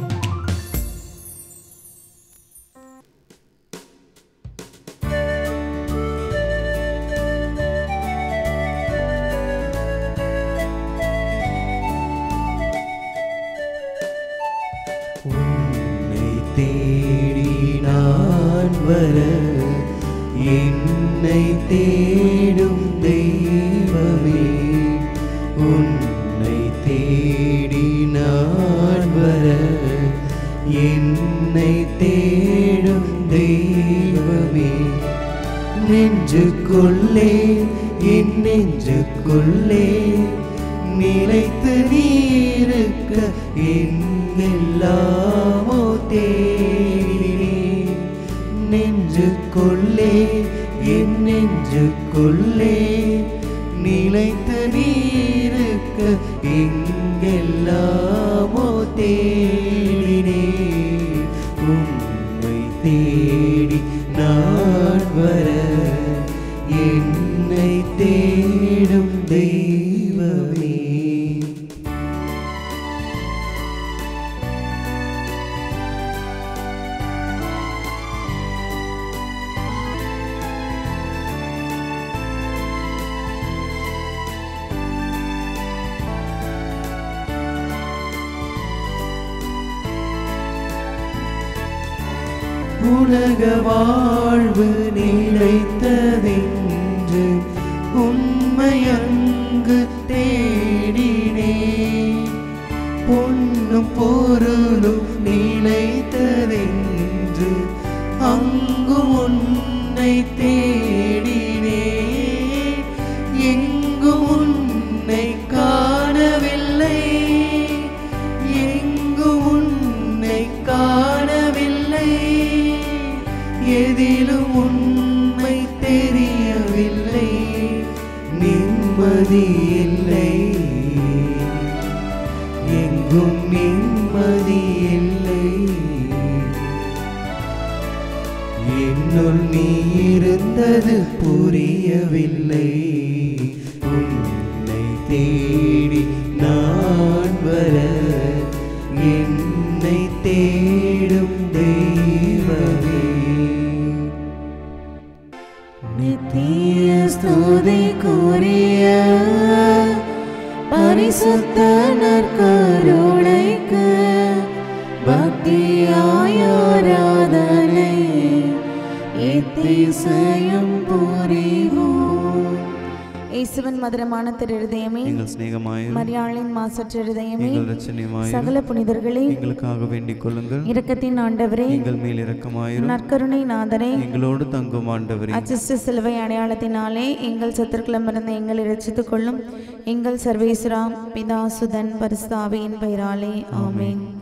உன்னை தேடி நான் வர என்னை தேடும் தெய்வமே உன்னை தேடி நான் வர என்னை தேடும் தெய்வமே நெஞ்சுக்குள்ளே என் நெஞ்சுக்குள்ளே நிலைத்து நீருக்க என்னெல்லாமோ தேடினேன் நெஞ்சுக்குள்ளே என் நெஞ்சுக்குள்ளே நிலைத்து நீருக்க எங்கெல்லாமோ தேடினேன் உம்மை தேடி நான் வர என்னை தேடும் தெய்வமே உலக வாழ்வு நிலைத்ததென்று உண்மை அங்கு தேடினே பொன்னும் பொருளும் நிலைத்ததென்று அங்கும் உன்னை தேடினே எங்கும் உன்னை காணவில்லை எங்கும் உன்னை காணவில்லை எதிலும் உண்மை தெரியவில்லை நிம்மதி இல்லை எங்கும் நிம்மதி இல்லை என்னுள் நீ இருந்தது புரியவில்லை உன்னை தேடி நான் வர என்னை தேடும் தெய்வமே நித்திய ஸ்துதிக்குரிய பரிசுத்த நற்கருணைக்கு பக்தியாய் ஆராதனை எத்திசையும் புரிவோம் இயேசுவின் மதுரமான திருதயமே எங்கள் சிநேகமாயும் மரியாளின் மாசற்ற இருதயமே எங்கள் ரச்சனையுமாயும் சகல புனிதர்களே எங்களுக்காக வேண்டிக் கொள்ளுங்கள் இரக்கத்தின் ஆண்டவரே எங்கள் மேல் இரக்கமாயிரும் நற்கருணை நாதரே எங்களோடு தங்கும் ஆண்டவரே அச்சிஷ்ட சிலுவை அடையாளத்தினாலே எங்கள் சத்துருக்களமிருந்து எங்களை ரட்சித்துக் கொள்ளும் எங்கள் சர்வேஸ்வரா பிதாசுதன் பரிசுத்தாவியின் பெயராலே ஆமென்